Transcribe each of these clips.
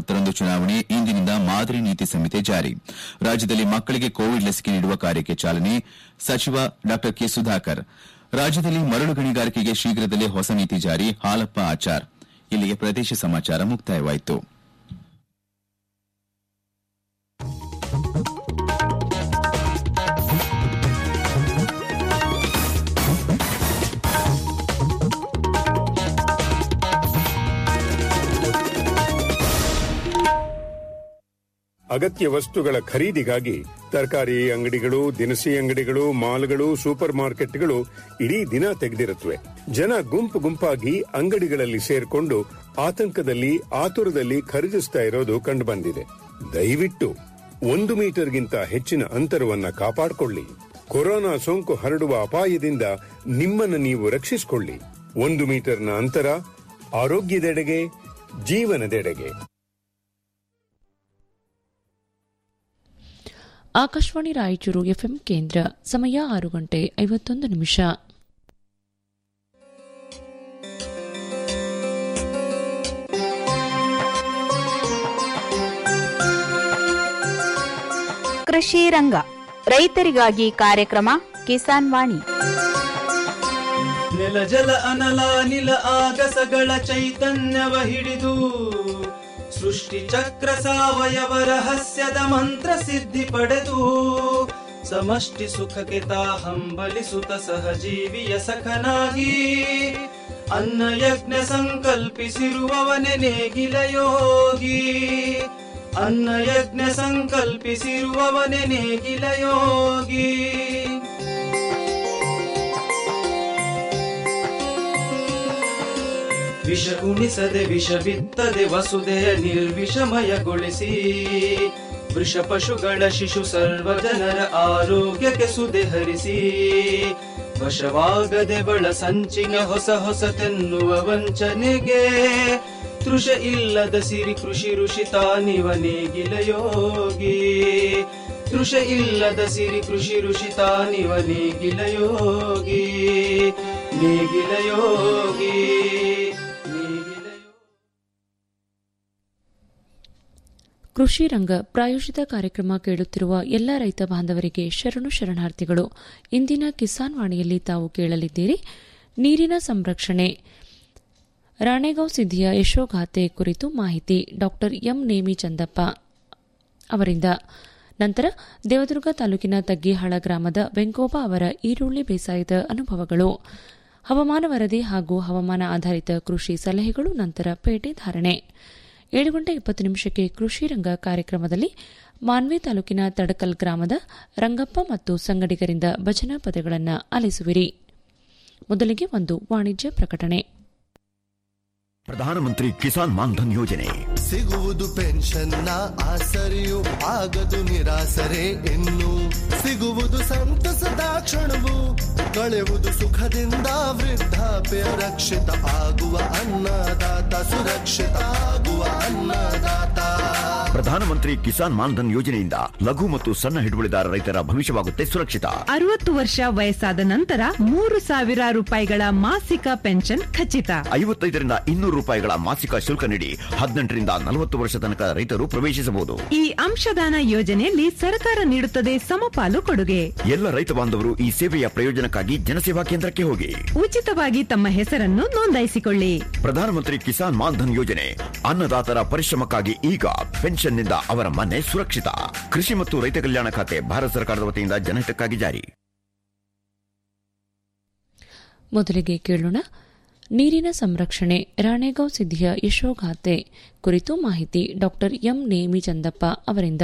ಹತ್ತರಂದು ಚುನಾವಣೆ ಇಂದಿನಿಂದ ಮಾದರಿ ನೀತಿ ಸಂಹಿತೆ ಜಾರಿ ರಾಜ್ಯದಲ್ಲಿ ಮಕ್ಕಳಿಗೆ ಕೋವಿಡ್ ಲಸಿಕೆ ನೀಡುವ ಕಾರ್ಯಕ್ಕೆ ಚಾಲನೆ ಸಚಿವ ಡಾ ಕೆ ಸುಧಾಕರ್ ರಾಜ್ಯದಲ್ಲಿ ಮರಳು ಗಣಿಗಾರಿಕೆಗೆ ಶೀಘ್ರದಲ್ಲೇ ಹೊಸ ನೀತಿ ಜಾರಿ ಹಾಲಪ್ಪ ಆಚಾರ್ ಇಲ್ಲಿಗೆ ಪ್ರದೇಶ ಸಮಾಚಾರ ಮುಕ್ತಾಯವಾಯಿತು ಅಗತ್ಯ ವಸ್ತುಗಳ ಖರೀದಿಗಾಗಿ ತರಕಾರಿ ಅಂಗಡಿಗಳು ದಿನಸಿ ಅಂಗಡಿಗಳು ಮಾಲ್ಗಳು ಸೂಪರ್ ಮಾರ್ಕೆಟ್ಗಳು ಇಡೀ ದಿನ ತೆಗೆದಿರುತ್ತವೆ ಜನ ಗುಂಪು ಗುಂಪಾಗಿ ಅಂಗಡಿಗಳಲ್ಲಿ ಸೇರ್ಕೊಂಡು ಆತಂಕದಲ್ಲಿ ಆತುರದಲ್ಲಿ ಖರೀದಿಸ್ತಾ ಇರೋದು ಕಂಡುಬಂದಿದೆ ದಯವಿಟ್ಟು ಒಂದು ಮೀಟರ್ಗಿಂತ ಹೆಚ್ಚಿನ ಅಂತರವನ್ನ ಕಾಪಾಡಿಕೊಳ್ಳಿ ಕೊರೋನಾ ಸೋಂಕು ಹರಡುವ ಅಪಾಯದಿಂದ ನಿಮ್ಮನ್ನು ನೀವು ರಕ್ಷಿಸಿಕೊಳ್ಳಿ ಒಂದು ಮೀಟರ್ನ ಅಂತರ ಆರೋಗ್ಯದೆಡೆಗೆ ಜೀವನದೆಡೆಗೆ ಆಕಾಶವಾಣಿ ರಾಯಚೂರು ಎಫ್ಎಂ ಕೇಂದ್ರ ಸಮಯ ಆರು ಗಂಟೆ ಐವತ್ತೊಂದು ನಿಮಿಷ ಕೃಷಿ ರಂಗ ರೈತರಿಗಾಗಿ ಕಾರ್ಯಕ್ರಮ ಕಿಸಾನ್ ವಾಣಿ ನೆಲ ಜಲ ಅನಲ ನಿಲ ಆಗಸಗಳ ಚೈತನ್ಯವ ಹಿಡಿದು ಸೃಷ್ಟಿ ಚಕ್ರ ಸಾವಯವ ರಹಸ್ಯದ ಮಂತ್ರ ಸಿದ್ಧಿ ಪಡೆದು ಸಮಷ್ಟಿ ಸುಖಕ್ಕೆ ತಾ ಹಂಬಲಿಸುತ್ತ ಸಹಜೀವಿಯ ಸಖನಾಗಿ ಅನ್ನ ಯಜ್ಞ ಸಂಕಲ್ಪಿಸಿರುವವನೆ ನೇಗಿಲ ಯೋಗಿ ಅನ್ನ ಯಜ್ಞ ಸಂಕಲ್ಪಿಸಿರುವವನೆ ನೇಗಿಲ ಯೋಗಿ ವಿಷ ಉಣಿಸದೆ ವಿಷ ಬಿತ್ತದೆ ವಸುದೆಯ ನಿರ್ವಿಷಮಯಗೊಳಿಸಿ ವೃಷ ಪಶುಗಳ ಶಿಶು ಸರ್ವ ಜನರ ಆರೋಗ್ಯಕ್ಕೆ ಸುದೆ ಹರಿಸಿ ವಶವಾಗದೆ ಬಳ ಸಂಚಿನ ಹೊಸ ಹೊಸತೆನ್ನುವ ವಂಚನೆಗೆ ತೃಷ ಇಲ್ಲದ ಸಿರಿ ಕೃಷಿ ಋಷಿ ತಾನಿವ ನೇಗಿಲ ಯೋಗಿ ತೃಷ ಇಲ್ಲದ ಸಿರಿ ಕೃಷಿ ಋಷಿ ತಾನಿವ ನೇಗಿಲ ಯೋಗಿ ನೇಗಿಲ ಯೋಗಿ ನೇಗಿಲ ಯೋಗಿ ಕೃಷಿ ರಂಗ ಪ್ರಾಯೋಜಿತ ಕಾರ್ಯಕ್ರಮ ಕೇಳುತ್ತಿರುವ ಎಲ್ಲ ರೈತ ಬಾಂಧವರಿಗೆ ಶರಣು ಶರಣಾರ್ಥಿಗಳು ಇಂದಿನ ಕಿಸಾನ್ ವಾಣಿಯಲ್ಲಿ ತಾವು ಕೇಳಲಿದ್ದೀರಿ ನೀರಿನ ಸಂರಕ್ಷಣೆ ರಾಣೆಗಾಂವ್ ಸಿದ್ಧಿಯ ಯಶೋಗಾಥೆ ಕುರಿತು ಮಾಹಿತಿ ಡಾ ಎಂ ನೇಮಿ ಚಂದಪ್ಪ ಅವರಿಂದ ನಂತರ ದೇವದುರ್ಗ ತಾಲೂಕಿನ ತಗ್ಗಿಹಾಳ ಗ್ರಾಮದ ವೆಂಕೋಬ ಅವರ ಈರುಳ್ಳಿ ಬೇಸಾಯದ ಅನುಭವಗಳು ಹವಾಮಾನ ವರದಿ ಹಾಗೂ ಹವಾಮಾನ ಆಧಾರಿತ ಕೃಷಿ ಸಲಹೆಗಳು ನಂತರ ಪೇಟೆ ಧಾರಣೆ ಏಳು ಗಂಟೆ ಇಪ್ಪತ್ತು ನಿಮಿಷಕ್ಕೆ ಕೃಷಿ ರಂಗ ಕಾರ್ಯಕ್ರಮದಲ್ಲಿ ಮಾನ್ವಿ ತಾಲೂಕಿನ ತಡಕಲ್ ಗ್ರಾಮದ ರಂಗಪ್ಪ ಮತ್ತು ಸಂಗಡಿಗರಿಂದ ಭಜನಾ ಪದಗಳನ್ನು ಆಲಿಸುವಿರಿ ಮೊದಲಿಗೆ ಒಂದು ವಾಣಿಜ್ಯ ಪ್ರಕಟಣೆ ಪ್ರಧಾನಮಂತ್ರಿ ಕಿಸಾನ್ ಮಾನ್ಧನ್ ಯೋಜನೆ ಸಿಗುವುದು ಪೆನ್ಷನ್ನ ಆಸರೆಯು ಆಗದು ನಿರಾಸರೆ ಇನ್ನು ಸಿಗುವುದು ಸಂತಸದ ಕ್ಷಣವು ಕಳೆಯುವುದು ಸುಖದಿಂದ ವೃದ್ಧಾಪ್ಯ ರಕ್ಷಿತ ಆಗುವ ಅನ್ನದಾತ ಸುರಕ್ಷಿತ ಆಗುವ ಅನ್ನದಾತ ಪ್ರಧಾನಮಂತ್ರಿ ಕಿಸಾನ್ ಮಾನ್ಧನ್ ಯೋಜನೆಯಿಂದ ಲಘು ಮತ್ತು ಸಣ್ಣ ಹಿಡುವಳಿದಾರ ರೈತರ ಭವಿಷ್ಯವಾಗುತ್ತೆ ಸುರಕ್ಷಿತ ಅರವತ್ತು ವರ್ಷ ವಯಸ್ಸಾದ ನಂತರ ಮೂರು ಸಾವಿರ ರೂಪಾಯಿಗಳ ಮಾಸಿಕ ಪೆನ್ಷನ್ ಖಚಿತ ಐವತ್ತೈದರಿಂದ ಇನ್ನೂರು ರೂಪಾಯಿಗಳ ಮಾಸಿಕ ಶುಲ್ಕ ನೀಡಿ ಹದಿನೆಂಟರಿಂದ ನಲವತ್ತು ವರ್ಷ ತನಕ ರೈತರು ಪ್ರವೇಶಿಸಬಹುದು ಈ ಅಂಶದಾನ ಯೋಜನೆಯಲ್ಲಿ ಸರ್ಕಾರ ನೀಡುತ್ತದೆ ಸಮಪಾಲು ಕೊಡುಗೆ ಎಲ್ಲ ರೈತ ಬಾಂಧವರು ಈ ಸೇವೆಯ ಪ್ರಯೋಜನಕ್ಕಾಗಿ ಜನಸೇವಾ ಕೇಂದ್ರಕ್ಕೆ ಹೋಗಿ ಉಚಿತವಾಗಿ ತಮ್ಮ ಹೆಸರನ್ನು ನೋಂದಾಯಿಸಿಕೊಳ್ಳಿ ಪ್ರಧಾನಮಂತ್ರಿ ಕಿಸಾನ್ ಮಾನ್ಧನ್ ಯೋಜನೆ ಅನ್ನದಾತರ ಪರಿಶ್ರಮಕ್ಕಾಗಿ ಈಗ ಪೆನ್ಷನ್ನಿಂದ ಅವರ ಮನೆ ಸುರಕ್ಷಿತ ಕೃಷಿ ಮತ್ತು ರೈತ ಕಲ್ಯಾಣ ಖಾತೆ ಭಾರತ ಸರ್ಕಾರದ ವತಿಯಿಂದ ಜನಹಿತಕ್ಕಾಗಿ ಜಾರಿ ಮೊದಲಿಗೆ ಕೇಳೋಣ ನೀರಿನ ಸಂರಕ್ಷಣೆ ರಾಣೆಗಾಂವ್ ಸಿದ್ಧಿಯ ಯಶೋಗಾಥೆ ಕುರಿತು ಮಾಹಿತಿ ಡಾ ಎಂ ನೇಮಿ ಚಂದಪ್ಪ ಅವರಿಂದ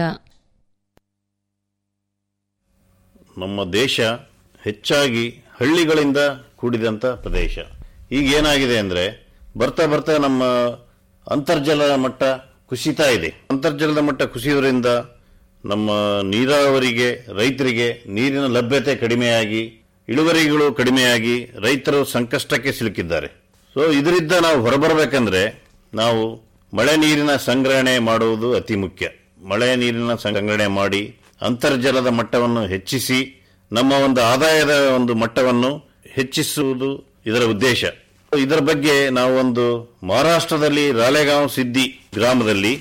ನಮ್ಮ ದೇಶ ಹೆಚ್ಚಾಗಿ ಹಳ್ಳಿಗಳಿಂದ ಕೂಡಿದಂಥ ಪ್ರದೇಶ ಈಗ ಏನಾಗಿದೆ ಅಂದರೆ ಬರ್ತಾ ಬರ್ತಾ ನಮ್ಮ ಅಂತರ್ಜಲದ ಮಟ್ಟ ಕುಸಿತಾ ಇದೆ ಅಂತರ್ಜಲದ ಮಟ್ಟ ಕುಸಿಯೋದ್ರಿಂದ ನಮ್ಮ ನೀರಾವರಿಗೆ ರೈತರಿಗೆ ನೀರಿನ ಲಭ್ಯತೆ ಕಡಿಮೆಯಾಗಿ ಇಳುವರಿಗಳು ಕಡಿಮೆಯಾಗಿ ರೈತರು ಸಂಕಷ್ಟಕ್ಕೆ ಸಿಲುಕಿದ್ದಾರೆ ಸೊ ಇದರಿಂದ ನಾವು ಹೊರಬರಬೇಕಂದ್ರೆ ನಾವು ಮಳೆ ನೀರಿನ ಸಂಗ್ರಹಣೆ ಮಾಡುವುದು ಅತಿ ಮುಖ್ಯ ಮಳೆ ನೀರಿನ ಸಂಗ್ರಹಣೆ ಮಾಡಿ ಅಂತರ್ಜಲದ ಮಟ್ಟವನ್ನು ಹೆಚ್ಚಿಸಿ ನಮ್ಮ ಒಂದು ಆದಾಯದ ಒಂದು ಮಟ್ಟವನ್ನು ಹೆಚ್ಚಿಸುವುದು ಇದರ ಉದ್ದೇಶ ಇದರ ಬಗ್ಗೆ ನಾವು ಒಂದು ಮಹಾರಾಷ್ಟ್ರದಲ್ಲಿ ರಾಳೆಗಾಂವ್ ಸಿದ್ದಿ ಗ್ರಾಮದಲ್ಲಿ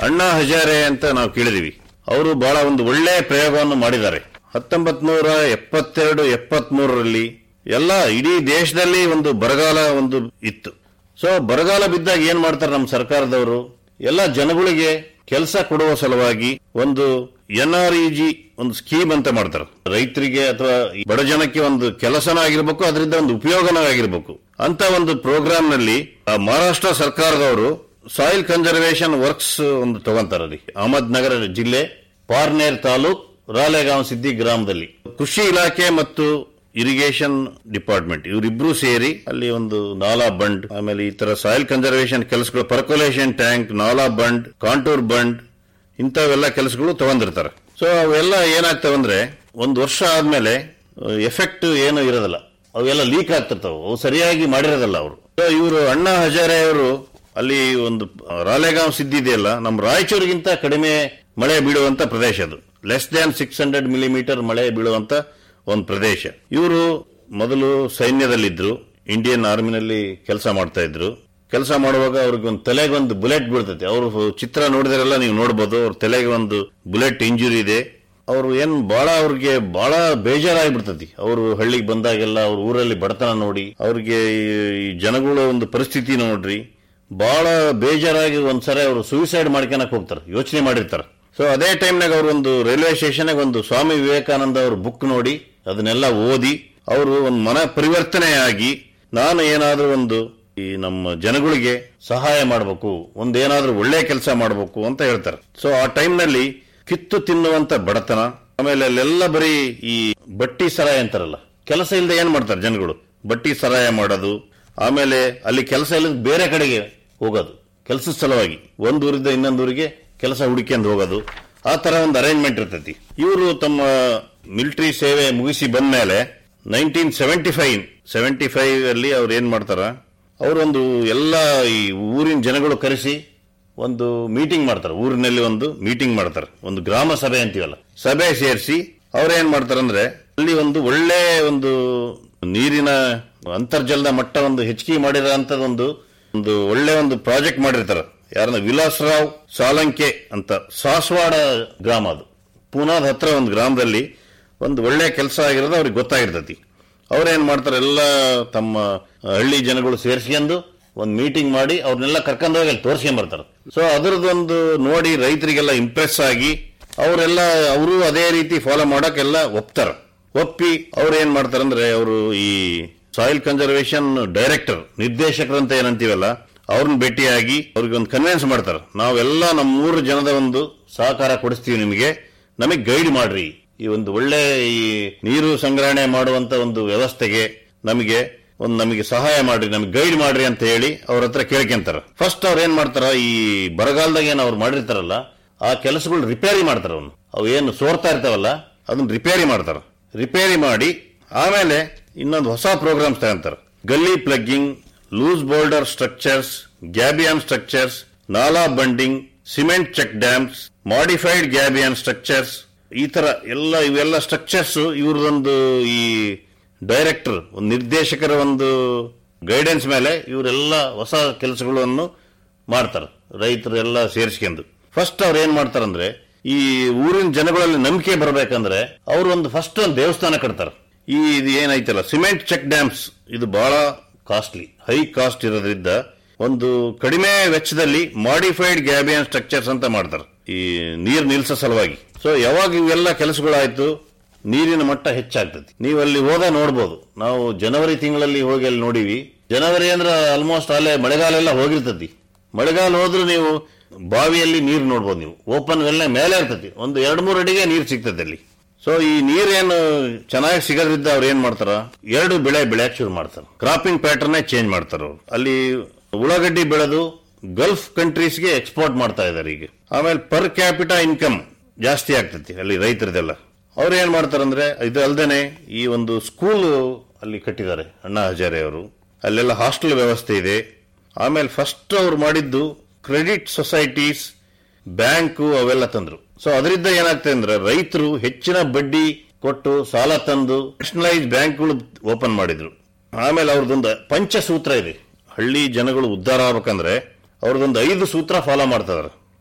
ಅಣ್ಣಾ ಹಜಾರೆ ಅಂತ ನಾವು ಕೇಳಿದೀವಿ ಅವರು ಬಹಳ ಒಂದು ಒಳ್ಳೆಯ ಪ್ರಯೋಗವನ್ನು ಮಾಡಿದ್ದಾರೆ ಹತ್ತೊಂಬತ್ ನೂರ ಎಪ್ಪತ್ತೆರಡು ಎಪ್ಪತ್ತ್ ಮೂರರಲ್ಲಿ ಎಲ್ಲ ಇಡೀ ದೇಶದಲ್ಲಿ ಒಂದು ಬರಗಾಲ ಒಂದು ಇತ್ತು ಸೊ ಬರಗಾಲ ಬಿದ್ದಾಗ ಏನ್ ಮಾಡ್ತಾರೆ ನಮ್ಮ ಸರ್ಕಾರದವರು ಎಲ್ಲ ಜನಗಳಿಗೆ ಕೆಲಸ ಕೊಡುವ ಸಲುವಾಗಿ ಒಂದು ಎನ್ ಆರ್ ಇ ಜಿ ಒಂದು ಸ್ಕೀಮ್ ಅಂತ ಮಾಡ್ತಾರೆ ರೈತರಿಗೆ ಅಥವಾ ಈ ಬಡ ಜನಕ್ಕೆ ಒಂದು ಕೆಲಸನ ಆಗಿರ್ಬೇಕು ಅದರಿಂದ ಒಂದು ಉಪಯೋಗನ ಆಗಿರ್ಬೇಕು ಅಂತ ಒಂದು ಪ್ರೋಗ್ರಾಮ್ ನಲ್ಲಿ ಆ ಮಹಾರಾಷ್ಟ್ರ ಸರ್ಕಾರದವರು ಸಾಯಿಲ್ ಕನ್ಸರ್ವೇಷನ್ ವರ್ಕ್ಸ್ ಒಂದು ತಗೊಂತಾರೆ ಅಲ್ಲಿ ಅಹಮದ್ ನಗರ ಜಿಲ್ಲೆ ಪಾರ್ನೇರ್ ತಾಲೂಕ್ ರಾಲೆಗಾಂವ್ ಸಿದ್ದಿ ಗ್ರಾಮದಲ್ಲಿ ಕೃಷಿ ಇಲಾಖೆ ಮತ್ತು ಇರಿಗೇಷನ್ ಡಿಪಾರ್ಟ್ಮೆಂಟ್ ಇವರಿಬ್ರು ಸೇರಿ ಅಲ್ಲಿ ಒಂದು ನಾಲಾ ಬಂಡ್ ಆಮೇಲೆ ಈ ತರ ಸಾಯಿಲ್ ಕನ್ಸರ್ವೇಷನ್ ಕೆಲಸಗಳು ಪರ್ಕೊಲೇಷನ್ ಟ್ಯಾಂಕ್ ನಾಲಾ ಬಂಡ್ ಕಾಂಟೂರ್ ಬಂಡ್ ಇಂಥವೆಲ್ಲ ಕೆಲಸಗಳು ತಗೊಂಡಿರ್ತಾರೆ ಸೊ ಅವೆಲ್ಲ ಏನಾಗ್ತವಂದ್ರೆ ಒಂದು ವರ್ಷ ಆದ್ಮೇಲೆ ಎಫೆಕ್ಟ್ ಏನು ಇರೋದಿಲ್ಲ ಅವೆಲ್ಲ ಲೀಕ್ ಆಗ್ತಿರ್ತಾವ ಅವು ಸರಿಯಾಗಿ ಮಾಡಿರೋದಲ್ಲ ಅವರು ಸೊ ಇವರು ಅಣ್ಣಾ ಹಜಾರೆ ಅವರು ಅಲ್ಲಿ ಒಂದು ರಾಲೆಗಾಂವ್ ಸಿದ್ದಿ ಇದೆಯಲ್ಲ ನಮ್ಮ ರಾಯಚೂರಿಗಿಂತ ಕಡಿಮೆ ಮಳೆ ಬೀಳುವಂತ ಪ್ರದೇಶ ಅದು less than six hundred millimeter ಮಳೆ ಬೀಳುವಂತ ಒಂದು ಪ್ರದೇಶ ಇವರು ಮೊದಲು ಸೈನ್ಯದಲ್ಲಿದ್ರು ಇಂಡಿಯನ್ ಆರ್ಮಿನಲ್ಲಿ ಕೆಲಸ ಮಾಡ್ತಾ ಇದ್ರು ಕೆಲಸ ಮಾಡುವಾಗ ಅವ್ರಿಗೆ ಒಂದು ತಲೆಗೆ ಒಂದು ಬುಲೆಟ್ ಬೀಳ್ತೈತೆ ಅವರು ಚಿತ್ರ ನೋಡಿದ್ರೆಲ್ಲ ನೀವು ನೋಡಬಹುದು ಅವ್ರ ತಲೆಗೆ ಒಂದು ಬುಲೆಟ್ ಇಂಜುರಿ ಇದೆ ಅವರು ಏನ್ ಬಹಳ ಅವ್ರಿಗೆ ಬಹಳ ಬೇಜಾರಾಗ್ಬಿಡ್ತತಿ ಅವರು ಹಳ್ಳಿಗೆ ಬಂದಾಗೆಲ್ಲ ಅವ್ರ ಊರಲ್ಲಿ ಬಡತನ ನೋಡಿ ಅವ್ರಿಗೆ ಈ ಜನಗಳ ಒಂದು ಪರಿಸ್ಥಿತಿ ನೋಡ್ರಿ ಬಹಳ ಬೇಜಾರಾಗಿ ಒಂದ್ಸರಿ ಅವರು ಸೂಸೈಡ್ ಮಾಡ್ಕೊಳಕ್ ಹೋಗ್ತಾರೆ ಯೋಚನೆ ಮಾಡಿರ್ತಾರೆ ಸೊ ಅದೇ ಟೈಮ್ನಾಗ ಅವರು ಒಂದು ರೈಲ್ವೆ ಸ್ಟೇಷನ್ ಒಂದು ಸ್ವಾಮಿ ವಿವೇಕಾನಂದ ಅವ್ರ ಬುಕ್ ನೋಡಿ ಅದನ್ನೆಲ್ಲ ಓದಿ ಅವರು ಒಂದು ಮನ ಪರಿವರ್ತನೆ ಆಗಿ ನಾನು ಏನಾದ್ರೂ ಒಂದು ಈ ನಮ್ಮ ಜನಗಳಿಗೆ ಸಹಾಯ ಮಾಡಬೇಕು ಒಂದೇನಾದ್ರೂ ಒಳ್ಳೆ ಕೆಲಸ ಮಾಡಬೇಕು ಅಂತ ಹೇಳ್ತಾರೆ ಸೊ ಆ ಟೈಮ್ನಲ್ಲಿ ಕಿತ್ತು ತಿನ್ನುವಂತ ಬಡತನ ಆಮೇಲೆ ಅಲ್ಲೆಲ್ಲ ಬರೀ ಈ ಬಟ್ಟಿ ಸರಾಯ ಅಂತಾರಲ್ಲ ಕೆಲಸ ಇಲ್ಲದೆ ಏನ್ ಮಾಡ್ತಾರೆ ಜನಗಳು ಬಟ್ಟಿ ಸರಾಯ ಮಾಡೋದು ಆಮೇಲೆ ಅಲ್ಲಿ ಕೆಲಸ ಇಲ್ಲದ ಬೇರೆ ಕಡೆಗೆ ಹೋಗೋದು ಕೆಲಸದ ಸಲುವಾಗಿ ಒಂದ್ ಊರಿಂದ ಇನ್ನೊಂದು ಊರಿಗೆ ಕೆಲಸ ಹುಡುಕೊಂಡು ಹೋಗೋದು ಆ ತರ ಒಂದು ಅರೇಂಜ್ಮೆಂಟ್ ಇರ್ತೈತಿ ಇವರು ತಮ್ಮ ಮಿಲಿಟರಿ ಸೇವೆ ಮುಗಿಸಿ ಬಂದ್ಮೇಲೆ nineteen seventy five seventy five ಅಲ್ಲಿ ಅವ್ರು ಏನ್ ಮಾಡ್ತಾರ ಅವರೊಂದು ಎಲ್ಲ ಈ ಊರಿನ ಜನಗಳು ಕರೆಸಿ ಒಂದು ಮೀಟಿಂಗ್ ಮಾಡ್ತಾರೆ ಊರಿನಲ್ಲಿ ಒಂದು ಮೀಟಿಂಗ್ ಮಾಡ್ತಾರೆ ಒಂದು ಗ್ರಾಮ ಸಭೆ ಅಂತೀವಲ್ಲ ಸಭೆ ಸೇರಿಸಿ ಅವ್ರೇನ್ ಮಾಡ್ತಾರಂದ್ರೆ ಅಲ್ಲಿ ಒಂದು ಒಳ್ಳೆ ಒಂದು ನೀರಿನ ಅಂತರ್ಜಲದ ಮಟ್ಟ ಒಂದು ಹೆಚ್ಚಿಗೆ ಮಾಡಿರೋ ಒಂದು ಒಂದು ಒಳ್ಳೆ ಒಂದು ಪ್ರಾಜೆಕ್ಟ್ ಮಾಡಿರ್ತಾರೆ ಯಾರನ್ನ ವಿಲಾಸರಾವ್ ಸಾಲಂಕೆ ಅಂತ ಸಾಸ್ವಾಡ ಗ್ರಾಮ ಅದು ಪೂನಾದ ಹತ್ರ ಒಂದು ಗ್ರಾಮದಲ್ಲಿ ಒಂದು ಒಳ್ಳೆ ಕೆಲಸ ಆಗಿರೋದು ಅವ್ರಿಗೆ ಗೊತ್ತಾಗಿರ್ತತಿ ಅವ್ರೇನ್ ಮಾಡ್ತಾರೆ ಎಲ್ಲ ತಮ್ಮ ಹಳ್ಳಿ ಜನಗಳು ಸೇರಿಸ್ಕೊಂಡು ಒಂದು ಮೀಟಿಂಗ್ ಮಾಡಿ ಅವ್ರನ್ನೆಲ್ಲ ಕರ್ಕೊಂಡು ಹೋಗಿ ಅಲ್ಲಿ ತೋರಿಸ್ಕೊಂಡ್ ಬರ್ತಾರೆ ಸೊ ಅದರದೊಂದು ನೋಡಿ ರೈತರಿಗೆಲ್ಲ ಇಂಪ್ರೆಸ್ ಆಗಿ ಅವರೆಲ್ಲ ಅವರು ಅದೇ ರೀತಿ ಫಾಲೋ ಮಾಡಕ್ಕೆಲ್ಲ ಒಪ್ತಾರೆ ಒಪ್ಪಿ ಅವ್ರು ಏನ್ ಮಾಡ್ತಾರಂದ್ರೆ ಅವರು ಈ ಸಾಯಿಲ್ ಕನ್ಸರ್ವೇಷನ್ ಡೈರೆಕ್ಟರ್ ನಿರ್ದೇಶಕರಂತ ಏನಂತೀವಲ್ಲ ಅವ್ರನ್ನ ಭೇಟಿಯಾಗಿ ಅವ್ರಿಗೆ ಒಂದು ಕನ್ವಿನ್ಸ್ ಮಾಡ್ತಾರೆ ನಾವೆಲ್ಲ ನಮ್ಮ ಮೂರು ಜನದ ಒಂದು ಸಹಕಾರ ಕೊಡಿಸ್ತೀವಿ ನಿಮಗೆ ನಮಗೆ ಗೈಡ್ ಮಾಡ್ರಿ ಈ ಒಂದು ಒಳ್ಳೆ ಈ ನೀರು ಸಂಗ್ರಹಣೆ ಮಾಡುವಂತ ಒಂದು ವ್ಯವಸ್ಥೆಗೆ ನಮಗೆ ಒಂದು ನಮಗೆ ಸಹಾಯ ಮಾಡ್ರಿ ನಮಗೆ ಗೈಡ್ ಮಾಡ್ರಿ ಅಂತ ಹೇಳಿ ಅವ್ರ ಹತ್ರ ಕೇಳ್ಕೊಂತಾರ ಫಸ್ಟ್ ಅವ್ರು ಏನ್ ಮಾಡ್ತಾರ ಈ ಬರಗಾಲದಾಗ ಏನು ಅವ್ರು ಮಾಡಿರ್ತಾರಲ್ಲ ಆ ಕೆಲಸಗಳು ರಿಪೇರಿ ಮಾಡ್ತಾರ ಅವ್ನು ಅವು ಏನು ಸೋರ್ತಾ ಇರ್ತಾವಲ್ಲ ಅದನ್ನ ರಿಪೇರಿ ಮಾಡ್ತಾರ ರಿಪೇರಿ ಮಾಡಿ ಆಮೇಲೆ ಇನ್ನೊಂದು ಹೊಸ ಪ್ರೋಗ್ರಾಮ್ಸ್ ತಗೊಂತಾರ gully plugging loose boulder structures gabion structures nala bunding cement check dams modified gabion structures ಈ ತರ ಎಲ್ಲ ಇವೆಲ್ಲ ಸ್ಟ್ರಕ್ಚರ್ಸ್ ಇವ್ರದೊಂದು ಈ ಡೈರೆಕ್ಟರ್ ಒಂದು ನಿರ್ದೇಶಕರ ಒಂದು ಗೈಡೆನ್ಸ್ ಮೇಲೆ ಇವರೆಲ್ಲ ಹೊಸ ಕೆಲಸಗಳನ್ನು ಮಾಡ್ತಾರೆ ರೈತರು ಎಲ್ಲ ಸೇರಿಸ್ಕೊಂಡು ಫಸ್ಟ್ ಅವ್ರು ಏನ್ ಮಾಡ್ತಾರಂದ್ರೆ ಈ ಊರಿನ ಜನಗಳಲ್ಲಿ ನಂಬಿಕೆ ಬರಬೇಕಂದ್ರೆ ಅವರು ಒಂದು ಫಸ್ಟ್ ಒಂದು ದೇವಸ್ಥಾನ ಕಟ್ತಾರೆ ಈ ಇದು ಏನೈತಲ್ಲ ಸಿಮೆಂಟ್ ಚೆಕ್ ಡ್ಯಾಮ್ಸ್ ಇದು ಬಹಳ ಕಾಸ್ಟ್ಲಿ ಹೈ ಕಾಸ್ಟ್ ಇರೋದ್ರಿಂದ ಒಂದು ಕಡಿಮೆ ವೆಚ್ಚದಲ್ಲಿ ಮಾಡಿಫೈಡ್ ಗ್ಯಾಬಿಯನ್ ಸ್ಟ್ರಕ್ಚರ್ಸ್ ಅಂತ ಮಾಡ್ತಾರೆ ಈ ನೀರು ನಿಲ್ಸೋ ಸಲುವಾಗಿ ಸೊ ಯಾವಾಗ ಇವೆಲ್ಲ ಕೆಲಸಗಳಾಯ್ತು ನೀರಿನ ಮಟ್ಟ ಹೆಚ್ಚಾಗ್ತದೆ ನೀವು ಅಲ್ಲಿ ಹೋದ ನೋಡ್ಬೋದು ನಾವು ಜನವರಿ ತಿಂಗಳಲ್ಲಿ ಹೋಗಿ ಅಲ್ಲಿ ನೋಡಿವಿ ಜನವರಿ ಅಂದ್ರೆ ಆಲ್ಮೋಸ್ಟ್ ಅಲ್ಲೇ ಮಳೆಗಾಲ ಎಲ್ಲ ಹೋಗಿರ್ತತಿ ಮಳೆಗಾಲ ಹೋದ್ರೂ ನೀವು ಬಾವಿಯಲ್ಲಿ ನೀರು ನೋಡ್ಬೋದು ನೀವು ಓಪನ್ ವೆಲ್ ಮೇಲೆ ಇರ್ತತಿ ಒಂದು ಎರಡು ಮೂರು ಅಡಿಗೆ ನೀರು ಸಿಗ್ತದೆ ಅಲ್ಲಿ ಸೊ ಈ ನೀರೇನು ಚೆನ್ನಾಗಿ ಸಿಗೋದ್ರಿಂದ ಅವ್ರು ಏನ್ ಮಾಡ್ತಾರ ಎರಡು ಬೆಳೆ ಬೆಳೆಯಕ್ ಶುರು ಮಾಡ್ತಾರೆ ಕ್ರಾಪಿಂಗ್ ಪ್ಯಾಟರ್ನ್ ಚೇಂಜ್ ಮಾಡ್ತಾರ ಅವ್ರು ಅಲ್ಲಿ ಉಳ್ಳಾಗಡ್ಡಿ ಬೆಳೆದು ಗಲ್ಫ್ ಕಂಟ್ರೀಸ್ಗೆ ಎಕ್ಸ್ಪೋರ್ಟ್ ಮಾಡ್ತಾ ಇದಾರೆ ಈಗ ಆಮೇಲೆ ಪರ್ ಕ್ಯಾಪಿಟಾ ಇನ್ಕಮ್ ಜಾಸ್ತಿ ಆಗ್ತತಿ ಅಲ್ಲಿ ರೈತರದೆಲ್ಲ ಅವ್ರು ಏನ್ ಮಾಡ್ತಾರಂದ್ರೆ ಇದು ಅಲ್ದೇನೆ ಈ ಒಂದು ಸ್ಕೂಲ್ ಅಲ್ಲಿ ಕಟ್ಟಿದ್ದಾರೆ ಅಣ್ಣಾ ಹಜಾರೆ ಅವರು ಅಲ್ಲೆಲ್ಲ ಹಾಸ್ಟೆಲ್ ವ್ಯವಸ್ಥೆ ಇದೆ ಆಮೇಲೆ ಫಸ್ಟ್ ಅವ್ರು ಮಾಡಿದ್ದು ಕ್ರೆಡಿಟ್ ಸೊಸೈಟೀಸ್ ಬ್ಯಾಂಕು ಅವೆಲ್ಲ ತಂದ್ರು ಸೊ ಅದರಿಂದ ಏನಾಗ್ತದೆ ಅಂದ್ರೆ ರೈತರು ಹೆಚ್ಚಿನ ಬಡ್ಡಿ ಕೊಟ್ಟು ಸಾಲ ತಂದು ನ್ಯಾಷನಲೈಸ್ ಬ್ಯಾಂಕ್ಗಳು ಓಪನ್ ಮಾಡಿದ್ರು ಆಮೇಲೆ ಅವ್ರದ್ದೊಂದು ಪಂಚಸೂತ್ರ ಇದೆ ಹಳ್ಳಿ ಜನಗಳು ಉದ್ಧಾರ ಆಗ್ಬೇಕಂದ್ರೆ ಅವ್ರದ್ದೊಂದು ಐದು ಸೂತ್ರ ಫಾಲೋ ಮಾಡ್ತಿದಾರೆ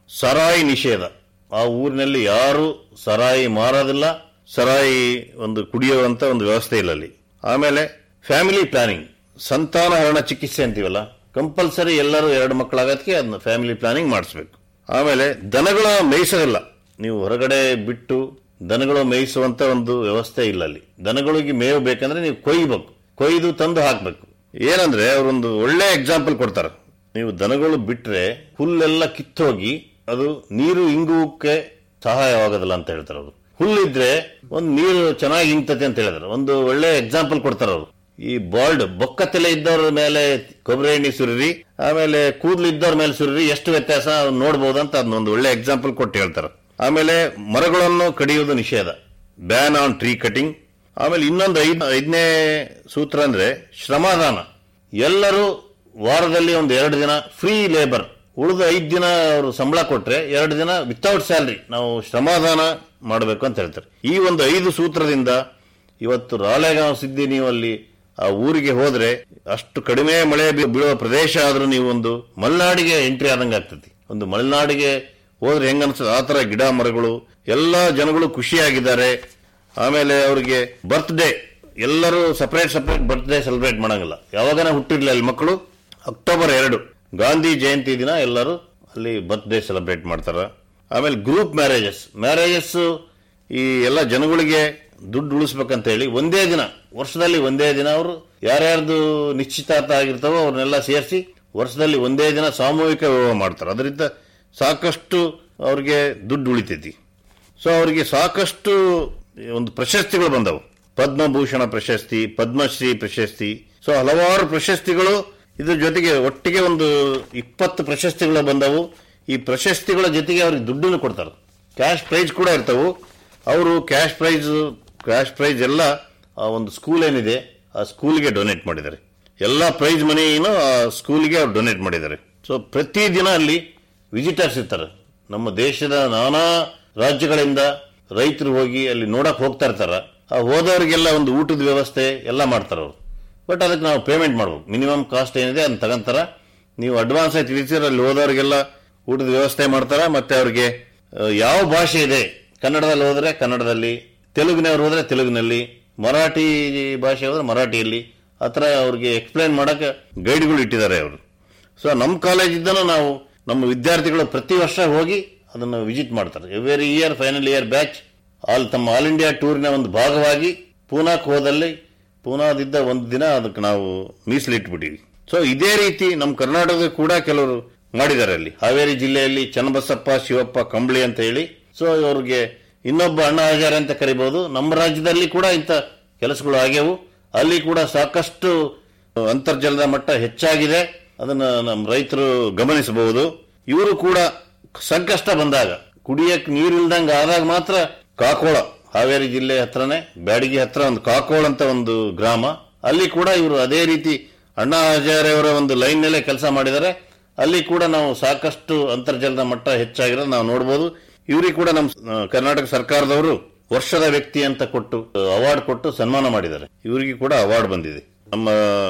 ಸರಾಯಿ ನಿಷೇಧ ಆ ಊರಿನಲ್ಲಿ ಯಾರು ಸರಾಯಿ ಮಾರೋದಿಲ್ಲ ಸರಾಯಿ ಒಂದು ಕುಡಿಯುವಂತ ಒಂದು ವ್ಯವಸ್ಥೆ ಇಲ್ಲ ಅಲ್ಲಿ ಆಮೇಲೆ ಫ್ಯಾಮಿಲಿ ಪ್ಲಾನಿಂಗ್ ಸಂತಾನಹರಣ ಚಿಕಿತ್ಸೆ ಅಂತೀವಲ್ಲ ಕಂಪಲ್ಸರಿ ಎಲ್ಲರೂ ಎರಡು ಮಕ್ಕಳಾಗೋದಕ್ಕೆ ಅದನ್ನ ಫ್ಯಾಮಿಲಿ ಪ್ಲಾನಿಂಗ್ ಮಾಡಿಸ್ಬೇಕು ಆಮೇಲೆ ದನಗಳ ಮೇಯಿಸೋದಿಲ್ಲ ನೀವು ಹೊರಗಡೆ ಬಿಟ್ಟು ದನಗಳು ಮೇಯಿಸುವಂತ ಒಂದು ವ್ಯವಸ್ಥೆ ಇಲ್ಲ ಅಲ್ಲಿ ದನಗಳಿಗೆ ಮೇವು ಬೇಕಂದ್ರೆ ನೀವು ಕೊಯ್ಬೇಕು ಕೊಯ್ದು ತಂದು ಹಾಕ್ಬೇಕು ಏನಂದ್ರೆ ಅವರೊಂದು ಒಳ್ಳೆ ಎಕ್ಸಾಂಪಲ್ ಕೊಡ್ತಾರೆ ನೀವು ದನಗಳು ಬಿಟ್ರೆ ಹುಲ್ಲೆಲ್ಲ ಕಿತ್ತೋಗಿ ಅದು ನೀರು ಇಂಗುವಕ್ಕೆ ಸಹಾಯವಾಗೋದಿಲ್ಲ ಅಂತ ಹೇಳ್ತಾರೆ ಅವರು ಹುಲ್ಲಿದ್ರೆ ಒಂದು ನೀರು ಚೆನ್ನಾಗಿ ಇಂಗ್ತತೆ ಅಂತ ಹೇಳಿದ್ರು ಒಂದು ಒಳ್ಳೆ ಎಕ್ಸಾಂಪಲ್ ಕೊಡ್ತಾರೆ ಅವರು ಈ ಬಾಲ್ಡ್ ಬೊಕ್ಕ ತಲೆ ಇದ್ದವ್ರ ಮೇಲೆ ಕೊಬ್ಬರಿ ಎಣ್ಣೆ ಸುರಿರಿ ಆಮೇಲೆ ಕೂದಲು ಇದ್ದವ್ರ ಮೇಲೆ ಸುರಿರಿ ಎಷ್ಟು ವ್ಯತ್ಯಾಸ ನೋಡ್ಬೋದು ಅಂತ ಅದನ್ನೊಂದು ಒಳ್ಳೆ ಎಕ್ಸಾಂಪಲ್ ಕೊಟ್ಟು ಹೇಳ್ತಾರೆ ಆಮೇಲೆ ಮರಗಳನ್ನು ಕಡಿಯುವುದು ನಿಷೇಧ ಬ್ಯಾನ್ ಆನ್ ಟ್ರೀ ಕಟಿಂಗ್ ಆಮೇಲೆ ಇನ್ನೊಂದು ಐದ್ ಐದನೇ ಸೂತ್ರ ಅಂದ್ರೆ ಶ್ರಮದಾನ ಎಲ್ಲರೂ ವಾರದಲ್ಲಿ ಒಂದು ಎರಡು ದಿನ ಫ್ರೀ ಲೇಬರ್ ಉಳಿದ ಐದು ದಿನ ಅವರು ಸಂಬಳ ಕೊಟ್ರೆ ಎರಡು ದಿನ ವಿತೌಟ್ ಸ್ಯಾಲ್ರಿ ನಾವು ಶ್ರಮದಾನ ಮಾಡಬೇಕು ಅಂತ ಹೇಳ್ತಾರೆ ಈ ಒಂದು ಐದು ಸೂತ್ರದಿಂದ ಇವತ್ತು ರಾಳೆಗಾಂವ್ ಸಿದ್ದಿ ನೀವು ಅಲ್ಲಿ ಆ ಊರಿಗೆ ಹೋದ್ರೆ ಅಷ್ಟು ಕಡಿಮೆ ಮಳೆ ಬೀ- ಬೀಳುವ ಪ್ರದೇಶ ಆದ್ರೂ ನೀವು ಒಂದು ಮಲೆನಾಡಿಗೆ ಎಂಟ್ರಿ ಆದಂಗೆ ಆಗ್ತತಿ ಒಂದು ಮಲೆನಾಡಿಗೆ ಹೋದ್ರೆ ಹೆಂಗ ಅನ್ಸುತ್ತೆ ಆ ತರ ಗಿಡ ಮರಗಳು ಎಲ್ಲಾ ಜನಗಳು ಖುಷಿಯಾಗಿದ್ದಾರೆ ಆಮೇಲೆ ಅವರಿಗೆ ಬರ್ತ್ಡೇ ಎಲ್ಲರೂ ಸಪರೇಟ್ ಸಪರೇಟ್ ಬರ್ತ್ಡೇ ಸೆಲೆಬ್ರೇಟ್ ಮಾಡಂಗಿಲ್ಲ ಯಾವಾಗನ ಹುಟ್ಟಿರ್ಲಿ ಅಲ್ಲಿ ಮಕ್ಕಳು ಅಕ್ಟೋಬರ್ ಎರಡು ಗಾಂಧಿ ಜಯಂತಿ ದಿನ ಎಲ್ಲರೂ ಅಲ್ಲಿ ಬರ್ತ್ಡೇ ಸೆಲೆಬ್ರೇಟ್ ಮಾಡ್ತಾರ ಆಮೇಲೆ ಗ್ರೂಪ್ ಮ್ಯಾರೇಜಸ್ ಮ್ಯಾರೇಜಸ್ ಈ ಎಲ್ಲ ಜನಗಳಿಗೆ ದುಡ್ಡು ಉಳಿಸ್ಬೇಕಂತ ಹೇಳಿ ಒಂದೇ ದಿನ ವರ್ಷದಲ್ಲಿ ಒಂದೇ ದಿನ ಅವರು ಯಾರ್ಯಾರ್ದು ನಿಶ್ಚಿತಾರ್ಥ ಆಗಿರ್ತಾವೋ ಅವ್ರನ್ನೆಲ್ಲ ಸೇರಿಸಿ ವರ್ಷದಲ್ಲಿ ಒಂದೇ ದಿನ ಸಾಮೂಹಿಕ ವಿವಾಹ ಮಾಡ್ತಾರೆ ಅದರಿಂದ ಸಾಕಷ್ಟು ಅವ್ರಿಗೆ ದುಡ್ಡು ಉಳಿತೈತಿ ಸೊ ಅವರಿಗೆ ಸಾಕಷ್ಟು ಒಂದು ಪ್ರಶಸ್ತಿಗಳು ಬಂದವು ಪದ್ಮಭೂಷಣ ಪ್ರಶಸ್ತಿ ಪದ್ಮಶ್ರೀ ಪ್ರಶಸ್ತಿ ಸೊ ಹಲವಾರು ಪ್ರಶಸ್ತಿಗಳು ಇದ್ರ ಜೊತೆಗೆ ಒಟ್ಟಿಗೆ ಒಂದು ಇಪ್ಪತ್ತು ಪ್ರಶಸ್ತಿಗಳು ಬಂದವು ಈ ಪ್ರಶಸ್ತಿಗಳ ಜೊತೆಗೆ ಅವ್ರಿಗೆ ದುಡ್ಡನ್ನು ಕೊಡ್ತಾರೆ ಕ್ಯಾಶ್ ಪ್ರೈಸ್ ಕೂಡ ಇರ್ತವು ಅವರು ಕ್ಯಾಶ್ ಪ್ರೈಸ್ ಕ್ಯಾಶ್ ಪ್ರೈಸ್ ಎಲ್ಲ ಆ ಒಂದು ಸ್ಕೂಲ್ ಏನಿದೆ ಆ ಸ್ಕೂಲ್ಗೆ ಡೊನೇಟ್ ಮಾಡಿದ್ದಾರೆ ಎಲ್ಲ ಪ್ರೈಸ್ ಮನಿಯನ್ನು ಆ ಸ್ಕೂಲ್ಗೆ ಅವ್ರು ಡೊನೇಟ್ ಮಾಡಿದ್ದಾರೆ ಸೊ ಪ್ರತಿದಿನ ಅಲ್ಲಿ ವಿಸಿಟರ್ಸ್ ಇರ್ತಾರೆ ನಮ್ಮ ದೇಶದ ನಾನಾ ರಾಜ್ಯಗಳಿಂದ ರೈತರು ಹೋಗಿ ಅಲ್ಲಿ ನೋಡಕ್ ಹೋಗ್ತಾ ಇರ್ತಾರ ಆ ಹೋದವರಿಗೆಲ್ಲ ಒಂದು ಊಟದ ವ್ಯವಸ್ಥೆ ಎಲ್ಲ ಮಾಡ್ತಾರೆ ಅವರು ಬಟ್ ಅದಕ್ಕೆ ನಾವು ಪೇಮೆಂಟ್ ಮಾಡ್ಬೇಕು ಮಿನಿಮಮ್ ಕಾಸ್ಟ್ ಏನಿದೆ ಅದನ್ನ ತಗೊಂತಾರ ನೀವು ಅಡ್ವಾನ್ಸ್ ಆಗಿ ತಿಳಿಸಿದ್ರೆ ಅಲ್ಲಿ ಹೋದವರಿಗೆಲ್ಲ ಊಟದ ವ್ಯವಸ್ಥೆ ಮಾಡ್ತಾರ ಮತ್ತೆ ಅವ್ರಿಗೆ ಆ, ಯಾವ ಭಾಷೆ ಇದೆ ಕನ್ನಡದಲ್ಲಿ ಹೋದ್ರೆ ಕನ್ನಡದಲ್ಲಿ ತೆಲುಗಿನವ್ರು ಹೋದ್ರೆ ತೆಲುಗಿನಲ್ಲಿ ಮರಾಠಿ ಭಾಷೆ ಹೋದ್ರೆ ಮರಾಠಿಯಲ್ಲಿ ಆ ಥರ ಅವ್ರಿಗೆ ಎಕ್ಸ್ಪ್ಲೈನ್ ಮಾಡಕ್ಕೆ ಗೈಡ್ಗಳು ಇಟ್ಟಿದ್ದಾರೆ ಅವರು ಸೊ ನಮ್ಮ ಕಾಲೇಜಿಂದನೂ ನಾವು ನಮ್ಮ ವಿದ್ಯಾರ್ಥಿಗಳು ಪ್ರತಿ ವರ್ಷ ಹೋಗಿ ಅದನ್ನು ವಿಸಿಟ್ ಮಾಡ್ತಾರೆ every year final year batch all ತಮ್ಮ ಆಲ್ ಇಂಡಿಯಾ ಟೂರಿನ ಒಂದು ಭಾಗವಾಗಿ ಪೂನಾಕ್ ಹೋದಲ್ಲಿ ಪೂನಾದಿಂದ ಒಂದು ದಿನ ಅದಕ್ಕೆ ನಾವು ಮೀಸಲಿಟ್ಬಿಟ್ಟಿವಿ ಸೊ ಇದೇ ರೀತಿ ನಮ್ಮ ಕರ್ನಾಟಕದ ಕೂಡ ಕೆಲವರು ಮಾಡಿದ್ದಾರೆ ಅಲ್ಲಿ ಹಾವೇರಿ ಜಿಲ್ಲೆಯಲ್ಲಿ ಚನ್ನಬಸಪ್ಪ ಶಿವಪ್ಪ ಕಂಬಳಿ ಅಂತ ಹೇಳಿ ಸೊ ಅವ್ರಿಗೆ ಇನ್ನೊಬ್ಬ ಅಣ್ಣ ಹಜಾರೆ ಅಂತ ಕರಿಬಹುದು ನಮ್ಮ ರಾಜ್ಯದಲ್ಲಿ ಕೂಡ ಇಂಥ ಕೆಲಸಗಳು ಆಗ್ಯವು ಅಲ್ಲಿ ಕೂಡ ಸಾಕಷ್ಟು ಅಂತರ್ಜಲದ ಮಟ್ಟ ಹೆಚ್ಚಾಗಿದೆ ಅದನ್ನ ನಮ್ಮ ರೈತರು ಗಮನಿಸಬಹುದು ಇವರು ಕೂಡ ಸಂಕಷ್ಟ ಬಂದಾಗ ಕುಡಿಯಕ್ ನೀರಿಲ್ದಂಗ ಆದಾಗ ಮಾತ್ರ ಕಾಕೋಳ ಹಾವೇರಿ ಜಿಲ್ಲೆ ಹತ್ರನೇ ಬ್ಯಾಡಗಿ ಹತ್ರ ಒಂದು ಕಾಕೋಳ ಅಂತ ಒಂದು ಗ್ರಾಮ ಅಲ್ಲಿ ಕೂಡ ಇವರು ಅದೇ ರೀತಿ ಅಣ್ಣಾ ಹಜಾರೆ ಅವರ ಒಂದು ಲೈನ್ ನಲ್ಲೇ ಕೆಲಸ ಮಾಡಿದ್ದಾರೆ ಅಲ್ಲಿ ಕೂಡ ನಾವು ಸಾಕಷ್ಟು ಅಂತರ್ಜಲದ ಮಟ್ಟ ಹೆಚ್ಚಾಗಿರೋದು ನಾವು ನೋಡಬಹುದು ಇವರಿಗೆ ಕೂಡ ನಮ್ಮ ಆ, ಕರ್ನಾಟಕ ಸರ್ಕಾರದವರು ವರ್ಷದ ವ್ಯಕ್ತಿ ಅಂತ ಕೊಟ್ಟು ಅವಾರ್ಡ್ ಕೊಟ್ಟು ಸನ್ಮಾನ ಮಾಡಿದ್ದಾರೆ ಇವರಿಗೆ ಕೂಡ ಅವಾರ್ಡ್ ಬಂದಿದೆ ನಮ್ಮ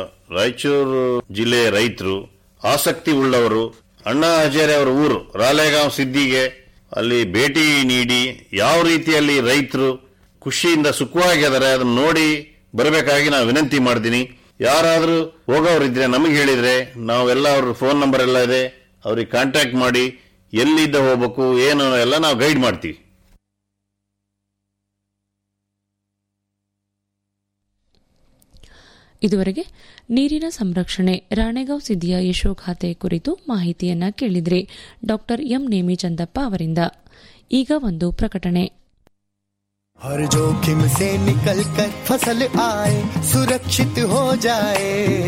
ರಾಯಚೂರು ಜಿಲ್ಲೆಯ ರೈತರು ಆಸಕ್ತಿ ಉಳ್ಳವರು ಅಣ್ಣಾ ಹಜಾರೆ ಅವರ ಊರು ರಾಲೇಗಾಂವ್ ಸಿದ್ದಿಗೆ ಅಲ್ಲಿ ಭೇಟಿ ನೀಡಿ ಯಾವ ರೀತಿಯಲ್ಲಿ ರೈತರು ಖುಷಿಯಿಂದ ಸುಖವಾಗಿದ್ದಾರೆ ಅದನ್ನ ನೋಡಿ ಬರಬೇಕಾಗಿ ನಾವು ವಿನಂತಿ ಮಾಡ್ತೀನಿ ಯಾರಾದರೂ ಹೋಗೋರಿದ್ರೆ ನಮಗೆ ಹೇಳಿದ್ರೆ ನಾವೆಲ್ಲ ಅವ್ರ ಫೋನ್ ನಂಬರ್ ಎಲ್ಲ ಇದೆ ಅವ್ರಿಗೆ ಕಾಂಟ್ಯಾಕ್ಟ್ ಮಾಡಿ ಎಲ್ಲಿದ್ದ ಹೋಗ್ಬೇಕು ಏನು ಎಲ್ಲ ನಾವು ಗೈಡ್ ಮಾಡ್ತೀವಿ ಇದುವರೆಗೆ ನೀರಿನ ಸಂರಕ್ಷಣೆ ರಾಣೆಗಾಂವ್ ಸಿದ್ದಿಯ ಯಶೋಗಾಥೆ ಕುರಿತು ಮಾಹಿತಿಯನ್ನ ಕೇಳಿದ್ರಿ ಡಾಕ್ಟರ್ ಎಂ ನೇಮಿಚಂದಪ್ಪ ಅವರಿಂದ ಈಗ ಒಂದು ಪ್ರಕಟಣೆ हर जोखिम से निकल कर फसल आए सुरक्षित हो जाए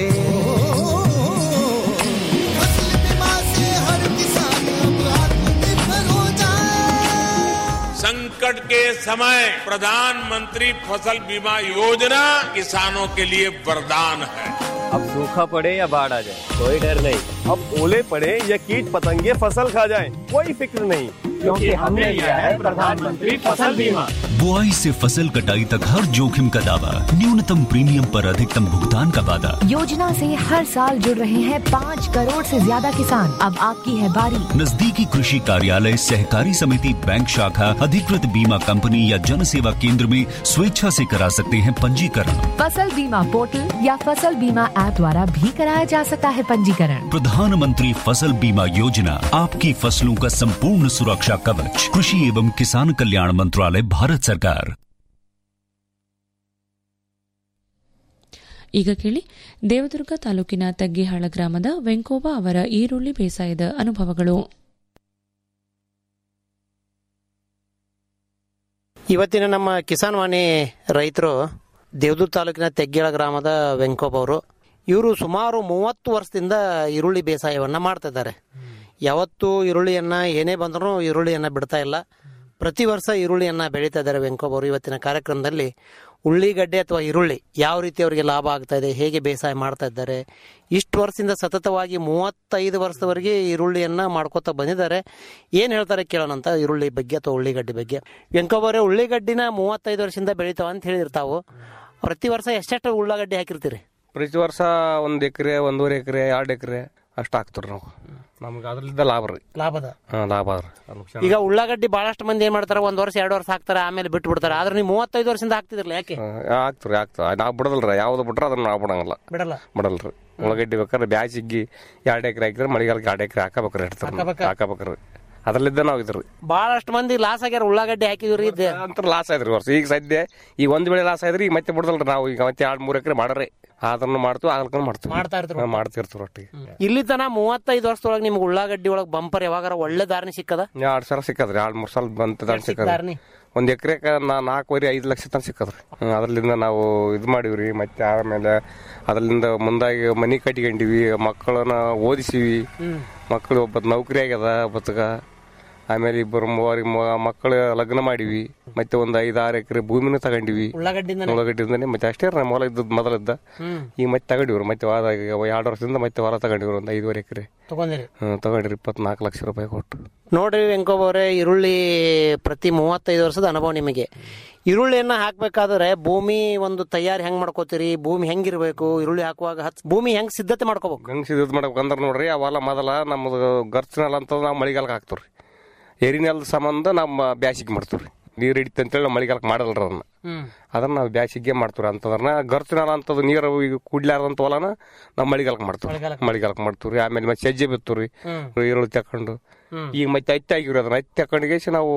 फसल बीमा से हर किसान अब आत्मनिर्भर हो जाए संकट के समय प्रधानमंत्री फसल बीमा योजना किसानों के लिए वरदान है अब सूखा पड़े या बाढ़ आ जाए कोई डर नहीं अब ओले पड़े या कीट पतंगे फसल खा जाए कोई फिक्र नहीं क्योंकि हमने लिया है प्रधानमंत्री फसल बीमा बुआई से फसल कटाई तक हर जोखिम का दावा न्यूनतम प्रीमियम पर अधिकतम भुगतान का वादा योजना से हर साल जुड़ रहे हैं पाँच करोड़ से ज्यादा किसान अब आपकी है बारी नजदीकी कृषि कार्यालय सहकारी समिति बैंक शाखा अधिकृत बीमा कंपनी या जन सेवा केंद्र में स्वेच्छा से करा सकते हैं पंजीकरण फसल बीमा पोर्टल या फसल बीमा ऐप द्वारा भी कराया जा सकता है पंजीकरण प्रधानमंत्री फसल बीमा योजना आपकी फसलों का संपूर्ण सुरक्षा कवच कृषि एवं किसान कल्याण मंत्रालय भारत सरकार ಈಗ ಕೇಳಿ ದೇವದುರ್ಗ ತಾಲೂಕಿನ ತಗ್ಗಿಹಾಳ ಗ್ರಾಮದ ವೆಂಕೋಬ ಅವರ ಈರುಳ್ಳಿ ಬೇಸಾಯದ ಅನುಭವಗಳು ಇವತ್ತಿನ ನಮ್ಮ ಕಿಸಾನ್ ವಾಣಿ ರೈತರು ದೇವದೂರ್ ತಾಲೂಕಿನ ತೆಗ್ಗೇಳ ಗ್ರಾಮದ ವೆಂಕೋಬ್ ಅವರು ಇವರು ಸುಮಾರು ಮೂವತ್ತು ವರ್ಷದಿಂದ ಈರುಳ್ಳಿ ಬೇಸಾಯವನ್ನು ಮಾಡ್ತಾ ಇದ್ದಾರೆ ಯಾವತ್ತೂ ಈರುಳ್ಳಿಯನ್ನು ಏನೇ ಬಂದರೂ ಈರುಳ್ಳಿಯನ್ನು ಬಿಡ್ತಾ ಇಲ್ಲ ಪ್ರತಿ ವರ್ಷ ಈರುಳ್ಳಿಯನ್ನು ಬೆಳೀತಾ ಇದ್ದಾರೆ ವೆಂಕೋಬ್ ಅವರು ಇವತ್ತಿನ ಕಾರ್ಯಕ್ರಮದಲ್ಲಿ ಉಳ್ಳಿಗಡ್ಡೆ ಅಥವಾ ಈರುಳ್ಳಿ ಯಾವ ರೀತಿ ಅವರಿಗೆ ಲಾಭ ಆಗ್ತಾ ಇದೆ ಹೇಗೆ ಬೇಸಾಯ ಮಾಡ್ತಾ ಇದ್ದಾರೆ ಇಷ್ಟು ವರ್ಷದಿಂದ ಸತತವಾಗಿ ಮೂವತ್ತೈದು ವರ್ಷದವರೆಗೆ ಈರುಳ್ಳಿಯನ್ನು ಮಾಡ್ಕೋತಾ ಬಂದಿದ್ದಾರೆ ಏನು ಹೇಳ್ತಾರೆ ಕೇಳೋಣ ಅಂತ ಈರುಳ್ಳಿ ಬಗ್ಗೆ ಅಥವಾ ಉಳ್ಳಿಗಡ್ಡೆ ಬಗ್ಗೆ ವೆಂಕೋಬ್ ಅವರೇ ಉಳ್ಳಿಗಡ್ಡಿನ ಮೂವತ್ತೈದು ವರ್ಷದಿಂದ ಬೆಳಿತಾವ ಅಂತ ಹೇಳಿರ್ತಾವು ಪ್ರತಿ ವರ್ಷ ಎಷ್ಟೆಷ್ಟು ಉಳ್ಳಾಗಡ್ಡಿ ಹಾಕಿರ್ತೀರಿ ಪ್ರತಿ ವರ್ಷ ಒಂದು ಎಕರೆ ಒಂದೂವರೆ ಎಕರೆ ಎರಡು ಎಕರೆ ಅಷ್ಟು ಹಾಕ್ತೀವಿ ನಾವು ನಮ್ಗೆ ಅದ್ರಲ್ಲಿದ್ದ ಲಾಭ ರೀ ಲಾಭದ ಹಾಂ ಲಾಭ ಅದ ರೀ ಈಗ ಉಳ್ಳಾಗಡ್ಡಿ ಬಹಳಷ್ಟು ಮಂದಿ ಏನ್ ಮಾಡ್ತಾರೆ ಒಂದ್ ವರ್ಷ ಎರಡು ವರ್ಷ ಹಾಕ್ತಾರೆ ಆಮೇಲೆ ಬಿಟ್ಟು ಬಿಡ್ತಾರೆ ಆದ್ರೆ ನೀವು ಮೂವತ್ತೈದು ವರ್ಷದಿಂದ ಹಾಕ್ತಿದ್ರಲ್ಲ ಯಾಕೆ ಆಗ್ತೀರಿ ಆಗ್ತದೆ ನಾವು ಬಿಡದಲ್ರಿ ಯಾವ್ದು ಬಿಟ್ರೆ ಅದನ್ನ ನಾವು ಬಿಡಂಗಿಲ್ಲ ಬಿಡಲ್ಲ ಬಿಡಲ್ರಿ ಉಳ್ಳಾಗಡ್ಡಿ ಬೇಕಾದ್ರೆ ಬ್ಯಾಸಿಗೆ ಎರಡು ಎಕರೆ ಹಾಕಿದ್ರೆ ಮಳೆಗಾಲಕ್ಕೆ ಎರಡು ಎಕರೆ ಹಾಕಬೇಕ್ರಿ ಇರ್ತಾರೆ ಹಾಕಬೇಕಾ? ಹಾಕಬೇಕ್ರಿ ಅದ್ರಲ್ಲಿದ್ದ ನಾವು ಇದ್ರಿ ಬಹಳಷ್ಟು ಮಂದಿ ಲಾಸ್ ಆಗ್ಯಾರ ಉಳ್ಳಾಗಡ್ಡಿ ಹಾಕಿದ್ರಿ ಇದ್ದೆ ಅಂತ ಲಾಸ್ ಆಯ್ತ್ರಿ ವರ್ಷ ಈಗ ಸದ್ಯ ಈಗ ಒಂದ್ ಬೆಳೆ ಲಾಸ್ ಆಯ್ತ್ರಿ ಈಗ ಮತ್ತೆ ಬಿಡದಲ್ರಿ ನಾವು ಈಗ ಮತ್ತೆ ಎರಡು ಮೂರು ಎಕರೆ ಮಾಡ್ರಿ ಅದನ್ನು ಮಾಡ್ತೀವಿ ಆಗ್ಲಕ್ಕ ಮಾಡ್ತೀವಿ ಮಾಡ್ತಾ ಇರ್ತೀರಿ ಹಾ, ಮಾಡ್ತಿರ್ತೀವಿ ಒಟ್ಟಿಗೆ ಇಲ್ಲಿ ತನ ಮೂವತ್ತೈದು ವರ್ಷದೊಳಗೆ ನಿಮ್ಗೆ ಉಳ್ಳಾಗಡ್ಡಿ ಒಳಗೆ ಬಂಪರ್ ಯಾವಾಗಾರ ಒಳ್ಳೆ ಧಾರಣೆ ಸಿಕ್ಕದ ಎರಡು ಸಲ ಸಿಕ್ಕದ್ರಿ ಎರಡು ಮೂರು ಸಲ ಬಂತ ಎಷ್ಟ್ ಸಿಕ್ತಾರ್ನಿ? ಒಂದ್ ಎಕರೆಕ ನಾ ನಾಲ್ಕುವರೆ ಐದು ಲಕ್ಷ ತನಕ ಸಿಕ್ಕದ್ರಿ ಹ್ಮ್, ಅದ್ರಲ್ಲಿಂದ ನಾವು ಇದು ಮಾಡಿವ್ರಿ ಮತ್ತೆ ಆಮೇಲೆ ಅದ್ರಲ್ಲಿಂದ ಮುಂದಾಗಿ ಮನಿ ಕಟ್ಕೊಂಡಿವಿ ಮಕ್ಕಳನ್ನ ಓದಿಸಿವಿ ಮಕ್ಕಳು ಒಬ್ಬ ನೌಕರಿ ಆಗ್ಯದ ಒಬ್ಬತ್ಗ ಆಮೇಲೆ ಇಬ್ಬರು ಮೂವರಿಗೆ ಮಕ್ಕಳು ಲಗ್ನ ಮಾಡಿವಿ ಮತ್ತೆ ಒಂದು ಐದು ಆರು ಎಕರೆ ಭೂಮಿನೂ ತಗೊಂಡಿವಿ ಉಳ್ಳಾಗಡ್ಡಿಂದನೇ? ಉಳ್ಳಾಗಡ್ಡಿಂದನೇ ಮತ್ತೆ ಅಷ್ಟೇ ನಮ್ಮ ಹೊಲ ಇದ್ದದ್ದು ಮೊದಲಿದ್ದ ಹ್ಮ್. ಈಗ ಮತ್ತೆ ತಗೊಂಡಿವ್ರು ಮತ್ತೆ ವಾದ ಎರಡು ವರ್ಷದಿಂದ ಮತ್ತೆ ಹೊಲ ತಗೊಂಡಿವ್ರು ಒಂದು ಐದುವರೆ ಎಕರೆ ತಗೊಂಡಿರಿ ಹ್ಮ್ ತಗೊಂಡ್ರಿ ಇಪ್ಪತ್ನಾಲ್ಕು ಲಕ್ಷ ರೂಪಾಯಿ ಕೊಟ್ಟು ನೋಡ್ರಿ ವೆಂಕೋಬ್ ಅವರೇ ಈರುಳ್ಳಿ ಪ್ರತಿ ಮೂವತ್ತೈದು ವರ್ಷದ ಅನುಭವ ನಿಮಗೆ ಈರುಳ್ಳಿಯನ್ನ ಹಾಕ್ಬೇಕಾದ್ರೆ ಭೂಮಿ ಒಂದು ತಯಾರಿ ಹೆಂಗ್ ಮಾಡ್ಕೋತೀರಿ ಭೂಮಿ ಹೆಂಗಿರ್ಬೇಕು ಈರುಳ್ಳಿ ಹಾಕುವಾಗ ಹಚ್ ಭೂಮಿ ಹೆಂಗ್ ಸಿದ್ಧತೆ ಮಾಡ್ಕೋಬೇಕು ಗಂಗ್ಸಿ ಇದು ಮಾಡ್ಬೇಕಂದ್ರೆ ನೋಡ್ರಿ ಆ ಹೊಲ ಮೊದಲ ನಮ್ಮದು ಗರ್ಚನೆಲ್ಲ ಅಂತ ನಾವು ಮಳಿಗಾಲಕ್ಕೆ ಹಾಕ್ತೀವ್ರಿ ಎರಿನೆಲ್ದ ಸಂಬಂಧ ನಮ್ಮ ಬ್ಯಾಸಿಗೆ ಮಾಡ್ತೀವ್ರಿ ನೀರು ಹಿಡಿತ ಅಂತೇಳಿ ನಾವು ಮಳಿಗಾಲಕ್ಕೆ ಮಾಡಲ್ರಿ ಅದನ್ನ ಹ್ಮ್. ಅದನ್ನ ನಾವು ಬ್ಯಾಸಿಗೆ ಮಾಡ್ತೀವ್ರಿ ಅಂತದನ್ನ ಗರ್ಚನೆಲ ಅಂತದ್ದು ನೀರು ಈಗ ಕುಡ್ಲಾರ್ದಂತ ಹೊಲನ ನಾವು ಮಳಿಗಾಲಕ್ಕೆ ಮಾಡ್ತೀವ್ರಿ ಮಳಿಗಾಲಕ್ಕೆ ಮಾಡ್ತೀವ್ರಿ ಆಮೇಲೆ ಮತ್ತೆ ಸಜ್ಜೆ ಬಿತ್ತೂರಿ ಹ್ಮ್. ಈರುಳ್ಳಿ ತಕೊಂಡು ಹ್ಮ್. ಈಗ ಮತ್ತೆ ಹತ್ತಿ ಆಗಿವ್ರಿ ಅದನ್ನ ಹತ್ತಿ ತಕೊಂಡ್ಗೇಸಿ ನಾವು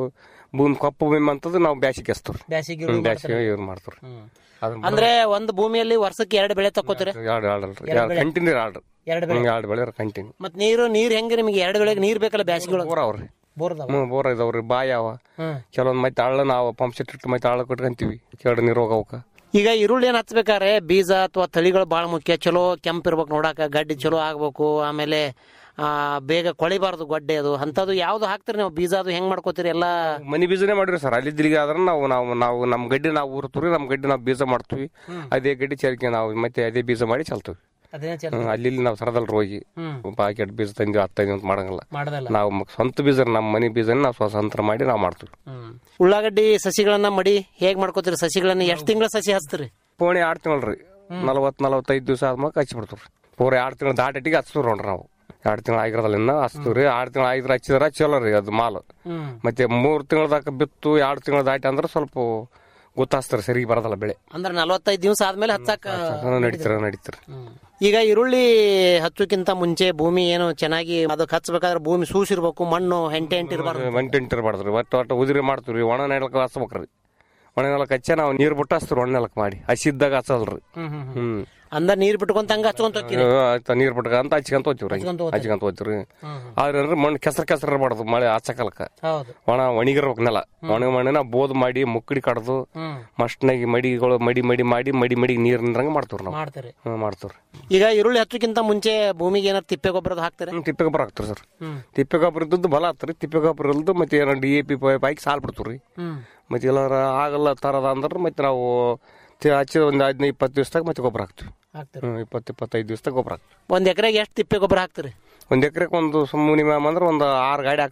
ಭೂಮಿ ಕಪ್ಪು ಭೂಮಿ ಅಂತದ್ದು ನಾವು ಬ್ಯಾಸಿಗೆ ಹಚ್ತೀವ್ರಿ ಬ್ಯಾಸಿಗೆ ಹ್ಮ್, ಈರುಳ್ಳಿ ಬ್ಯಾಸಿಗೆ ಇವ್ರು ಮಾಡ್ತೀವ್ರಿ ಅದನ್ನ ಅಂದ್ರೆ ಒಂದು ಭೂಮಿಯಲ್ಲಿ ವರ್ಷಕ್ಕೆ ಎರಡು ಬೆಳೆ ತಕ್ಕೋತೀರಿ ಎರಡು ಎರಡು ಅಲ್ರಿ ಎರಡು ಎರಡು ಬೆಳೆ? ಕಂಟಿನ್ಯೂ ಎರಡು ಎರಡು ಬೆಳೆ? ಎರಡು ಬೆಳೆ ಕಂಟಿನ್ಯೂ ಮತ್ ನೀರು ನೀರ್ ಹೆಂಗೆ ನಿಮಗೆ ಎರಡು ಬೆಳೆಗೆ ನೀರ್ ಬೇಕಲ್ಲ ಬ್ಯಾಸಿಗೆ ಬೋರ್ ಅವ್ರಿ ಬೋರ್ದವ ಹ್ಮ್ ಬೋರ್ ಇದಾವ್ರಿ ಬಾಯಿ ಅವ ಹ್ಮ್. ಕೆಲವೊಂದ್ ಮತ್ತೆ ಹಳ್ಳ ನಾವು ಪಂಪ್ ಸೆಟ್ ಇಟ್ಟು ಮತ್ತೆ ಹಳ್ಳ ಕಟ್ಕೊಂತೀವಿ ಕೆರಡು ನೀರು ಹೋಗವಕ್ಕ ಈಗ ಈರುಳ್ಳಿ ಏನ್ ಹಚ್ಬೇಕಾದ್ರೆ ಬೀಜ ಅಥವಾ ತಳಿಗಳು ಬಹಳ ಮುಖ್ಯ ಚಲೋ ಕೆಂಪ್ ಇರ್ಬೇಕು ನೋಡಾಕ ಗಡ್ಡಿ ಚಲೋ ಆಗ್ಬೇಕು ಆಮೇಲೆ ಆ ಬೇಗ ಕೊಳಿಬಾರ್ದು ಗೊಡ್ಡೆ ಅದು ಅಂತದ್ದು ಯಾವ್ದು ಹಾಕ್ತಿರಿ ನೀವು ಬೀಜ ಅದು ಹೆಂಗ್ ಮಾಡ್ಕೋತೀರಿ ಎಲ್ಲ ಮನಿ ಬೀಜನೇ ಮಾಡಿರಿ ಸರ್ ಅಲ್ಲಿ ಇಲ್ಲಿಗೆ ಆದ್ರೆ ನಾವು ನಾವು ನಾವು ನಮ್ಮ ಗಡ್ಡಿ ನಾವು ಊರ್ತೀವಿ ನಮ್ಮ ಗಡ್ಡಿ ನಾವು ಬೀಜ ಮಾಡ್ತೀವಿ ಅದೇ ಗಡ್ಡಿ ಚರಿಕೆ ನಾವು ಮತ್ತೆ ಅದೇ ಬೀಜ ಮಾಡಿ ಚಲ್ತೀವಿ ಅದೇನೇ ಹ್ಮ್, ಅಲ್ಲಿ ಇಲ್ಲಿ ನಾವು ಸರದಲ್ಲಿ ಹೋಗಿ ಹ್ಮ್. ಪಾಕೆಟ್ ಬೀಜ ತಂದಿವಿ ಹತ್ತೈದು ಅಂತ ಮಾಡಂಗಿಲ್ಲ ಮಾಡದಲ್ಲ ನಾವು ಮ- ಸ್ವಂತ ಬೀಜ ನಮ್ಮ ಮನಿ ಬೀಜನ ನಾವು ಸ್ವತಂತ್ರ ಮಾಡಿ ನಾವು ಮಾಡ್ತೀವಿ ಉಳ್ಳಾಗಡ್ಡಿ ಸಸಿಗಳನ್ನ ಮಡಿ ಹೇಗ್ ಮಾಡ್ಕೋತೀರಿ ಸಸಿಗಳನ್ನ ಎಷ್ಟ್ ತಿಂಗಳ ಸಸಿ ಹಚ್ತೀರಿ ಪೋಣಿ ಆರು ತಿಂಗಳು ನಲವತ್ತು ನಲವತ್ತೈದು ದಿವಸ ಆದ್ಮೇಲೆ ಹಚ್ಚಿ ಬಿಡ್ತೀವಿ ಪೂರ ಎರಡು ತಿಂಗಳು ದಾಟಿಗೆ ಹಚ್ತೀವಿ ನೋಡ್ರಿ ನಾವು ಎರಡು ತಿಂಗಳು ಆಗಿರೋದಲ್ಲಿಂದ ಹಚ್ತೀವಿ ರೀ ಆರು ತಿಂಗಳು ಆಗಿದ್ರೆ ಹಚ್ಚಿದ್ರೆ ಚಲೋ ರೀ ಅದು ಮಾಲ್ ಹ್ಮ್. ಮತ್ತೆ ಮೂರು ತಿಂಗಳದಾಗ ಬಿತ್ತು ಎರಡು ತಿಂಗಳು ದಾಟಿ ಅಂದ್ರೆ ಸ್ವಲ್ಪ ಗೊತ್ತಾಸ್ತಾರೆ ಸರಿ ಬರೋದಲ್ಲ ಬೆಳೆ ಅಂದ್ರ ನಲವತ್ತೈದು ದಿವಸ ಆದ್ಮೇಲೆ ಹಚ್ಚಾಕ ನಡೀತಾರೆ ನಡೀತಾರೆ ಈಗ ಈರುಳ್ಳಿ ಹಚ್ಚೋಕ್ಕಿಂತ ಮುಂಚೆ ಭೂಮಿ ಏನು ಚೆನ್ನಾಗಿ ಅದಕ್ಕೆ ಹಚ್ಬೇಕಾದ್ರೆ ಭೂಮಿ ಸೂಸಿರ್ಬೇಕು ಮಣ್ಣು ಹೆಂಟೆ ಹೆಂಟೆ ಇರಬಾರ್ದು ಮಂಟಿ ಇರ್ಬಾರ್ದ್ರಿ ಒಟ್ಟು ಒಟ್ಟು ಉದುರಿ ಮಾಡ್ತೀವಿ ರೀ ಒಣ ನೆಲಕ್ಕೆ ಹಚ್ಬೇಕ್ರಿ ಒಣ ನೆಲಕ್ಕೆ ಹಚ್ಚ ನಾವು ನೀರು ಬಿಟ್ಟು ಹಚ್ತೀವಿ ಒಣ ನೆಲಕ್ಕೆ ಮಾಡಿ ಹಸಿದ್ದಾಗ ಹಚ್ಚಲ್ರಿ ಹ್ಮ್, ಹ್ಮ್, ಹ್ಮ್ ಅಂದ ನೀರ್ ಬಿಟ್ಕೊಂತ ಹಂಗ ಹಚ್ಕೊಂತ ಹೋಗ್ತೀರಿ ಆಯ್ತಾ ನೀರ್ ಬಿಟ್ಕಂತ ಹಚ್ಕೊಂತ ಹೋಗ್ತೀವಿ ಹಚ್ಕೊಂತ ಹೋಗ್ತೀರಿ. ಹಚ್ಕೊಂತ ಹೋಗ್ತೀವಿ ಆದ್ರೆ ಅಂದ್ರೆ ಮಣ್ಣು ಕೆಸರು ಕೆಸರು ಇರಬಾರ್ದು ಮಳೆ ಹಚ್ಚಕಲ್ಕ ಹೌದು ಒಣ ಒಣಗಿರ್ಬೇಕು ನೆಲ ಒಣ ಮಣ್ಣಿನ ಬೋದ್ ಮಾಡಿ ಮುಕ್ಕಡಿ ಕಡ್ದು ಹ್ಮ್. ಮಸ್ಟ್ನಾಗಿ ಮಡಿಗಳು ಮಡಿ ಮಡಿ ಮಾಡಿ ಮಡಿ ಮಡಿ ನೀರ್ ನಿಂದ್ರಂಗ ಮಾಡ್ತೀವಿ ನಾವು ಮಾಡ್ತೀರಿ ಹ್ಮ್, ಮಾಡ್ತೀವ್ರಿ ಈಗ ಈರುಳ್ಳಿ ಹಚ್ಚೋಕ್ಕಿಂತ ಮುಂಚೆ ಭೂಮಿಗೆ ಏನಾರು ತಿಪ್ಪೆ ಗೊಬ್ಬರದ ಹಾಕ್ತಾರೆ ಹ್ಮ್, ತಿಪ್ಪೆ ಗೊಬ್ಬರ ಹಾಕ್ತೀರಿ ಸರ್ ಹ್ಮ್. ತಿಪ್ಪೆ ಗೊಬ್ಬರ ಇದ್ದದ್ದು ಬಲ ಆಗ್ತರಿ ತಿಪ್ಪೆ ಗೊಬ್ಬರ ಇಲ್ದು ಮತ್ತೆ ಏನೋ ಡಿ ಎ ಪಿ ಪೈಪ್ ಹಾಕಿ ಸಾಲ್ ಬಿಡ್ತೀವ್ರಿ ಹ್ಮ್. ಮತ್ತೆ ಎಲ್ಲಾರ ಆಗಲ್ಲ ತರದ ಅಂದ್ರೆ ಮತ್ತೆ ನಾವು ತಿ- ಹಚ್ಚಿ ಒಂದು ಹದಿನೈದು ಇಪ್ಪತ್ತು ದಿವಸದಾಗ ಮತ್ತೆ ಗೊಬ್ಬರ ಹಾಕ್ತಿವಿ ಹಾಕ್ತೀರಿ ಹ್ಮ್ ಇಪ್ಪತ್ತು ಇಪ್ಪತ್ತೈದು ದಿವಸದಾಗ ಗೊಬ್ಬರ ಹಾಕ್ತಿವಿ ಒಂದ್ ಎಕರೆಗೆ ಎಷ್ಟು ತಿಪ್ಪೆ ಗೊಬ್ಬರ ಹಾಕ್ತೀರಿ ಒಂದ್ ಎಕರೆಗೆ ಒಂದು ಮಿನಿಮಮ್ ಅಂದ್ರೆ ಒಂದು ಆರು ಗಾಡಿ ಹಾಕ್ತಿವ್ರಿ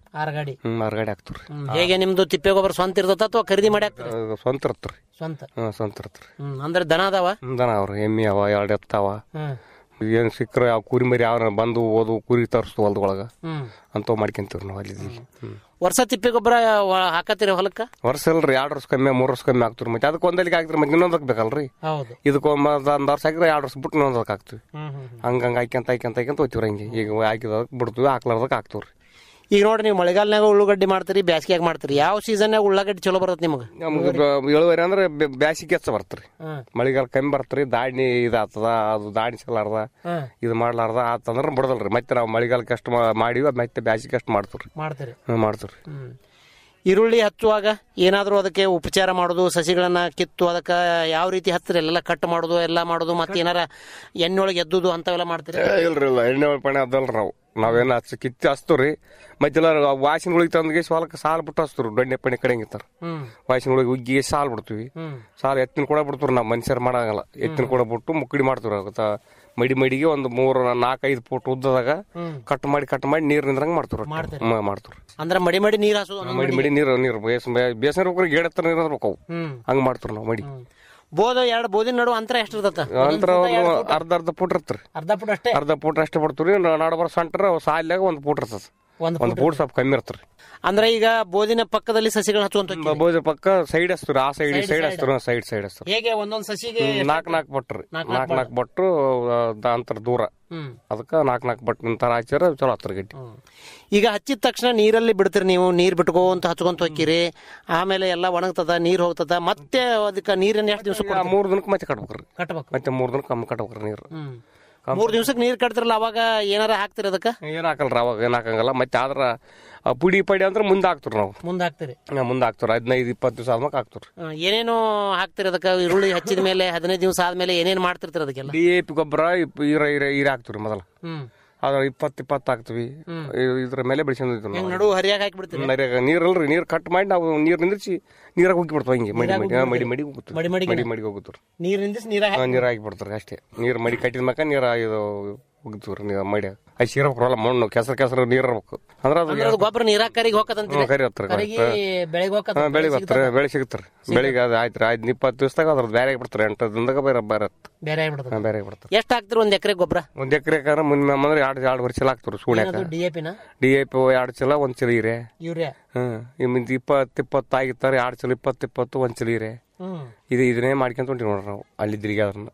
ಆರ್ ಗಾಡಿ ಹ್ಮ್ ಆರ್ ಗಾಡಿ ಹಾಕ್ತಿವ್ರಿ ಹ್ಮ್. ಹೇಗೆ ನಿಮ್ದು ತಿಪ್ಪೆ ಗೊಬ್ಬರ ಸ್ವಂತ ಇರ್ತದ ಅಥವಾ ಖರೀದಿ ಮಾಡಿ ಹಾಕ್ತೀರಿ ಅದು ಸ್ವಂತ ಇರ್ತ್ರಿ ಸ್ವಂತ ಹ್ಮ್ ಸ್ವಂತ ಇರ್ತ್ರಿ ಹ್ಮ್ ಅಂದ್ರೆ ದನ ಅದಾವ ದನ ಅವ್ರಿ ಎಮ್ಮಿ ಅವ ಎರಡು ಎತ್ತಾವ ಹ್ಮ್ ಏನ್ ಸಿಕ್ಕ್ರ ಯಾವ ಕುರಿ ಮರಿ ಯಾವ ಬಂದು ಓದು ಕುರಿ ತರಿಸ್ತು ಹೊಲ್ದೊಳಗ ಹ್ಮ್ ಅಂತವ್ ಮಾಡ್ಕೊಂತೀವ್ರಿ ನಾವು ಅಲ್ಲಿ ಹ್ಮ್ ವರ್ಷ ತಿಪ್ಪೆ ಗೊಬ್ಬರ ಹಾಕತ್ತೀರಿ ಹೊಲಕ್ಕ ವರ್ಷ ಇಲ್ರಿ ಎರಡು ವರ್ಷ ಕಮ್ಮಿ ಮೂರು ವರ್ಷ ಕಮ್ಮಿ ಆಗ್ತಿರಿ ಮತ್ತೆ ಅದಕ್ಕೆ ಒಂದಲ್ಲಿಗೆ ಹಾಕ್ತಿರಿ ಮತ್ತೆ ಇನ್ನೊಂದಕ್ಕೆ ಬೇಕಲ್ರಿ ಹೌದು ಇದಕ್ಕೆ ಒಂದು ವರ್ಷ ಹಾಕಿದ್ರೆ ಎರಡು ವರ್ಷ ಬಿಟ್ಟು ಇನ್ನೊಂದಕ್ಕೆ ಹಾಕ್ತಿವಿ ಹ್ಮ್ ಹ್ಮ್ ಹಂಗ ಹಂಗ ಹಾಕ್ಯಂತ ಹಾಕ್ಯಂತ ಹಾಕ್ಯಂತ ಹೋಗ್ತಿವ್ರಿ ಹಂಗೆ ಈಗ ಹಾಕಿದಕ್ಕೆ ಬಿಡ್ತೀವಿ ಹಾಕ್ಲಾರ್ದಕ್ಕೆ ಹಾಕ್ತಿವ್ರಿ ಈಗ ನೋಡ್ರಿ ನೀವು ಮಳೆಗಾಲನಾಗ ಉಳ್ಳಾಗಡ್ಡಿ ಮಾಡ್ತೀರಿ ಬ್ಯಾಸಿಗ್ಯಾಗ ಮಾಡ್ತೀರಿ ಯಾವ ಸೀಸನ್ಯಾಗ ಉಳ್ಳಾಗಡ್ಡಿ ಚಲೋ ಬರುತ್ತೆ ನಿಮಗೆ ನಮ್ಗೆ ಬ- ಇಳುವರಿ ಅಂದ್ರೆ ಬೆ- ಬ್ಯಾಸಿಗೆ ಹೆಚ್ಚ ಬರ್ತ್ರಿ ಹ್ಮ್. ಮಳೆಗಾಲ ಕಮ್ಮಿ ಬರ್ತ್ರಿ ದಾಣಿ ಇದಾಗ್ತದ ಅದು ದಾಣಿ ಸಿಗಲಾರ್ದ ಹ್ಮ್. ಇದು ಮಾಡ್ಲಾರ್ದ ಆತಂದ್ರ ಬಿಡದಲ್ರಿ ಮತ್ತೆ ನಾವು ಮಳೆಗಾಲಕ್ಕೆ ಅಷ್ಟು ಮಾ- ಮಾಡಿವಿ ಮತ್ತೆ ಬ್ಯಾಸಿಗೆ ಅಷ್ಟು ಮಾಡ್ತೀವ್ರಿ ಮಾಡ್ತೀರಿ ಹ್ಮ್ ಮಾಡ್ತೀವ್ರಿ ಹ್ಮ್. ಈರುಳ್ಳಿ ಹಚ್ಚುವಾಗ ಏನಾದರೂ ಅದಕ್ಕೆ ಉಪಚಾರ ಮಾಡೋದು ಸಸಿಗಳನ್ನ ಕಿತ್ತು ಅದಕ್ಕೆ ಯಾವ ರೀತಿ ಹಚ್ತೀರಿ ಎಲ್ಲ ಕಟ್ ಮಾಡೋದು ಎಲ್ಲ ಮಾಡೋದು ಮತ್ತೆ ಏನಾರ ಎಣ್ಣೆ ಒಳಗೆ ಎದ್ದುದು ಅಂತವೆಲ್ಲ ಮಾಡ್ತೀರಿ ಏ, ಇಲ್ರಿ ಇಲ್ಲ ಎಣ್ಣೆ ಪಣೆ ಅದಲ್ರಿ ನಾವು ನಾವೇನು ಹಚ್ಚ ಕಿತ್ತಿ ಹಚ್ತೀವ್ರಿ ಮತ್ತೆ ಇಲ್ಲ ವಾಸಿನಗಳಿಗೆ ತಂದ್ಗೆ ಹೊಲಕ್ಕೆ ಸಾಲ ಬಿಟ್ಟು ಹಚ್ತೀವ್ರಿ ದೊಣ್ಣೆ ಪಣೆ ಕಡೆಂಗಿತ್ತಾರ ಹ್ಮ್ ವಾಸಿನಗಳಿಗೆ ಉಗ್ಗಿ ಸಾಲ್ ಬಿಡ್ತೀವಿ ಹ್ಮ್ ಸಾಲ ಎತ್ತಿನ ಕೂಡ ಬಿಡ್ತೀವ್ರಿ ನಾವು ಮನುಷ್ಯರು ಮಾಡಂಗಲ್ಲ ಎತ್ತಿನ ಕೂಡ ಬಿಟ್ಟು ಮುಕ್ಕಡಿ ಮಾಡ್ತೀವ್ರಿ ಅದಕ್ಕೆ ಮಡಿ ಮಡಿಗೆ ಒಂದು ಮೂರು ನಾಲ್ಕೈದು ಫುಟ್ ಉದ್ದದಾಗ ಹ್ಮ್. ಕಟ್ ಮಾಡಿ ಕಟ್ ಮಾಡಿ ನೀರ್ ನಿಂದ್ರಂಗ್ ಮಾಡ್ತೀವ್ರಿ ಮಾಡ್ತೀರಿ. ಹ್ಮ್, ಮಾಡ್ತೀವ್ರಿ ಅಂದ್ರೆ ಮಡಿ ಮಡಿ ನೀರು ಹಾಸೋದು ಒಂದೊಂದ್ ಮಡಿ ಮಡಿಗೆ. ಮಡಿ ನೀರು ನೀರು ಬೇಸ್ ಬೇಸರ ಹೋಗ್ರಿ ಗಿಡ ಹತ್ರ ನೀರು ಇರ್ಬೇಕು ಅವು ಹ್ಮ್ ಹಂಗ್ ಮಾಡ್ತೀವಿ ನಾವು ಮಡಿ ಬೋದ ಎರಡು ಬೋದಿನ ನಡು ಅಂತರ ಎಷ್ಟು ಇರ್ತದ ಅಂತರ ಒಂದು ಅರ್ಧ ಅರ್ಧ ಫುಟ್ ಇರ್ತ್ರಿ ಅರ್ಧ ಫುಟ್ ಅಷ್ಟೇ ಅರ್ಧ ಫುಟ್ ಅಷ್ಟೇ ಬಿಡ್ತೀವಿ ನಡಬರ್ ಸಂಟ್ರ ಸಾಲ್ಯಾಗ ಒಂದು ಫುಟ್ ಇರ್ತದ ಒಂದು ಒಂದು ಫುಟ್ ಸ್ವಲ್ಪ ಕಮ್ಮಿ ಇರ್ತ್ರಿ ಅಂದ್ರೆ ಈಗ ಬೋದಿನ ಪಕ್ಕದಲ್ಲಿ ಸಸಿಗಳು ಹಚ್ಚುವಂತ ಬೋಜ ಪಕ್ಕ ಸೈಡ್ ಹಚ್ತೀವಿ ಆ ಸೈಡ್ Side, ಸೈಡ್ side. ಹಚ್ತೀವಿ ಸೈಡ್ ಸೈಡ್ ಹಚ್ತೀವಿ ಹೇಗೆ ಒಂದೊಂದ್ ಸಸಿಗೆ ನಾಲ್ಕು ನಾಲ್ಕು ಬಟ್ರಿ ನಾಲ್ಕ್ ನಾಲ್ಕು ನಾಲ್ಕು ಬಟ್ರು ಆ, ಅಂತರ ದೂರ ಹ್ಮ್. ಅದಕ್ಕೆ ನಾಲ್ಕು ನಾಲ್ಕು ಬಟ್ ನಿಂತರ ಹಚ್ಚಿರ ಚಲೋ ಹತ್ತರ ಗಡ್ಡಿ ಈಗ ಹಚ್ಚಿದ ತಕ್ಷಣ ನೀರಲ್ಲಿ ಬಿಡ್ತೀರಿ ನೀವು ನೀರ್ ಬಿಟ್ಕೊಂತ ಹಚ್ಕೊಂತ ಹೋಗ್ತೀರಿ ಆಮೇಲೆ ಎಲ್ಲ ಒಣಗ್ತದ ನೀರ್ ಹೋಗ್ತದ ಮತ್ತೆ ಅದಕ್ಕೆ ನೀರನ್ನ ಎಷ್ಟು ದಿವಸ ಮೂರ್ ದಿನಕ್ಕೆ ಮತ್ತೆ ಕಟ್ಬೇಕ್ರಿ ಕಟ್ಬೇಕು ಮತ್ತೆ ಮೂರ್ ದಿನಕ್ಕೆ ಕಮ್ಮಿ ಕಟ್ಬೇಕ್ರಿ ನೀರು ಹ್ಮ್ ಮೂರ್ ದಿವ್ಸಕ್ಕೆ ನೀರ್ ಕಟ್ತಿರಲ್ಲ ಅವಾಗ ಏನಾರ ಹಾಕ್ತಿರ ಅದಕ್ಕ ಏನ್ ಹಾಕಲ್ರಿ ಅವಾಗ ಏನ್ ಹಾಕಂಗಲ್ಲ ಮತ್ತೆ ಆದ್ರ ಆ ಪುಡಿ ಪಡಿ ಅಂದ್ರೆ ಮುಂದೆ ಹಾಕ್ತಿರಿ ನಾವು ಮುಂದೆ ಹಾಕ್ತಿರಿ ಹಾ, ಮುಂದೆ ಹಾಕ್ತಿರಿ ಹದಿನೈದು ಇಪ್ಪತ್ತು ದಿವಸ ಆದ್ಮೇಲೆ ಹಾಕ್ತಿರಿ ಹ್ಮ್. ಏನೇನು ಹಾಕ್ತಿರಿ ಅದಕ್ಕ ಈರುಳ್ಳಿ ಹಚ್ಚಿದ ಮೇಲೆ ಹದಿನೈದು ದಿವಸ ಆದ್ಮೇಲೆ ಏನೇನ್ ಮಾಡ್ತಿರ್ತೀರ ಅದಕ್ಕೆಲ್ಲ ಡಿ ಎ ಪಿ ಗೊಬ್ಬರ ಈರ ಈರ ಈರ ಹಾಕ್ತಿವ್ರಿ ಮೊದಲ ಹ್ಮ್ ಅದ್ರ ಇಪ್ಪತ್ತು ಇಪ್ಪತ್ತು ಹಾಕ್ತಿವಿ ಇ- ಇದ್ರ ಮೇಲೆ ಬೆಳೆಸ್ಕೊಂಡಿದ್ವಿ ಹೆಂಗ್ ನಾವು ನಡು ಹರಿಯಾಗಿ ಹಾಕ್ಬಿಡ್ತೀರಿ ನರ್ಯಾಗ ನೀರಲ್ರಿ ನೀರ್ ಕಟ್ ಮಾಡಿ ನಾವು ನೀರ್ ನಿಂದಿರ್ಸಿ ನೀರಾಗ ಹೋಗಿ ಬಿಡ್ತಾವ ಹಿಂಗೆ ಮಡಿ ನೀರಾಗ್ ಮಡಿ ಹಾ, ಮಡಿ ಹೋಗ್ಬಿಡ್ತೀರಿ? ಮಡಿ ಹೋಗುತ್ತೀವಿ ಮಡಿ ಮಡಿಗೆ? ಮಡಿ ಮಡಿಗೆ ಹೋಗುತ್ತೀವಿ ನೀರ್ ನಿಂದಿಸಿ ನೀರ ಹಾ, ನೀರ್ ಹಾಕಿ ಬಿಡ್ತಾರೆ ಅಷ್ಟೇ ನೀರ್ ಮಡಿ ಕಟ್ಟಿದ ಮ್ಯಾಕ ನೀರ ಇದು ಹೋಗ್ತೀವ್ರಿ ನೀರ್ ಮಡಿ ಅಷ್ಟು ಇರ್ಬೇಕ್ರಲ್ಲ ಮಣ್ಣು ಕೆಸರು ಕೆಸರು ನೀರ್ ಇರ್ಬೇಕು ಅಂದ್ರೆ ಅದು ಅಂದ್ರೆ ಅದು ಗೊಬ್ಬರ ನೀರ ಕರಿಗೆ ಹೋಗತ್ತಂತ ಹ್ಮ್, ಕರಿ ಹತ್ರ ಕರಿಗೆ ಬೆಳಗ್ಗೆ ಹಾ ಹೋಗತ್ತ ಬೆಳಿಗ್ಗೆ ಬರ್ತಾರೆ ಬೆಳೆ ಸಿಗ್ತಾರೆ ಬೆಳಿಗ್ಗೆ ಅದು ಆಯ್ತು ಆಯ್ತು ಇಪ್ಪತ್ತು ದಿವಸದಾಗ ಅದ್ರದ್ದು ಬೇರೆ ಬಿಡ್ತಾರೆ ಎಂಟು ದಿನದಾಗ ಬೇರೆ ಬೇರೆ ಬೇರೆ ಆಗ್ಬಿಡ್ತದ ಹಾ, ಬೇರೆ ಬಿಡ್ತಾರೆ ಎಷ್ಟ್ ಹಾಕ್ತಿರಿ ಒಂದ್ ಎಕರೆ ಗೊಬ್ಬರ ಒಂದ್ ಎಕರೆ ಮಿನಿಮಮ್ ಅಂದ್ರೆ ಎರಡು ಎರಡು ವರ್ಷ ಚೀಲ ಹಾಕ್ತಾರೆ ಸೂಳ್ಯಾಕ ಡಿ ಎ ಪಿನ ಡಿ ಎ ಪಿ ಎರಡು ಚೀಲ ಒಂದ್ ಚೀಲ ಹೀರೆ ಯೂರಿಯಾ ಹ್ಮ್ ಇಮ್ಮಿಂದ ಇಪ್ಪತ್ತು ಇಪ್ಪತ್ತು ಆಗಿರ್ತಾರೆ ಎರಡು ಚೀಲ ಇಪ್ಪತ್ತು ಇಪ್ಪತ್ತು ಒಂದ್ ಚೀಲ ಹೀರೆ ಹ್ಮ್ ಇದು ಇದನ್ನೇ ಮಾಡ್ಕೊಂತ ಹೊಂಟಿವಿ ನೋಡ್ರಿ ನಾವು ಅಲ್ಲಿ ತಿರುಗಿ ಅದನ್ನ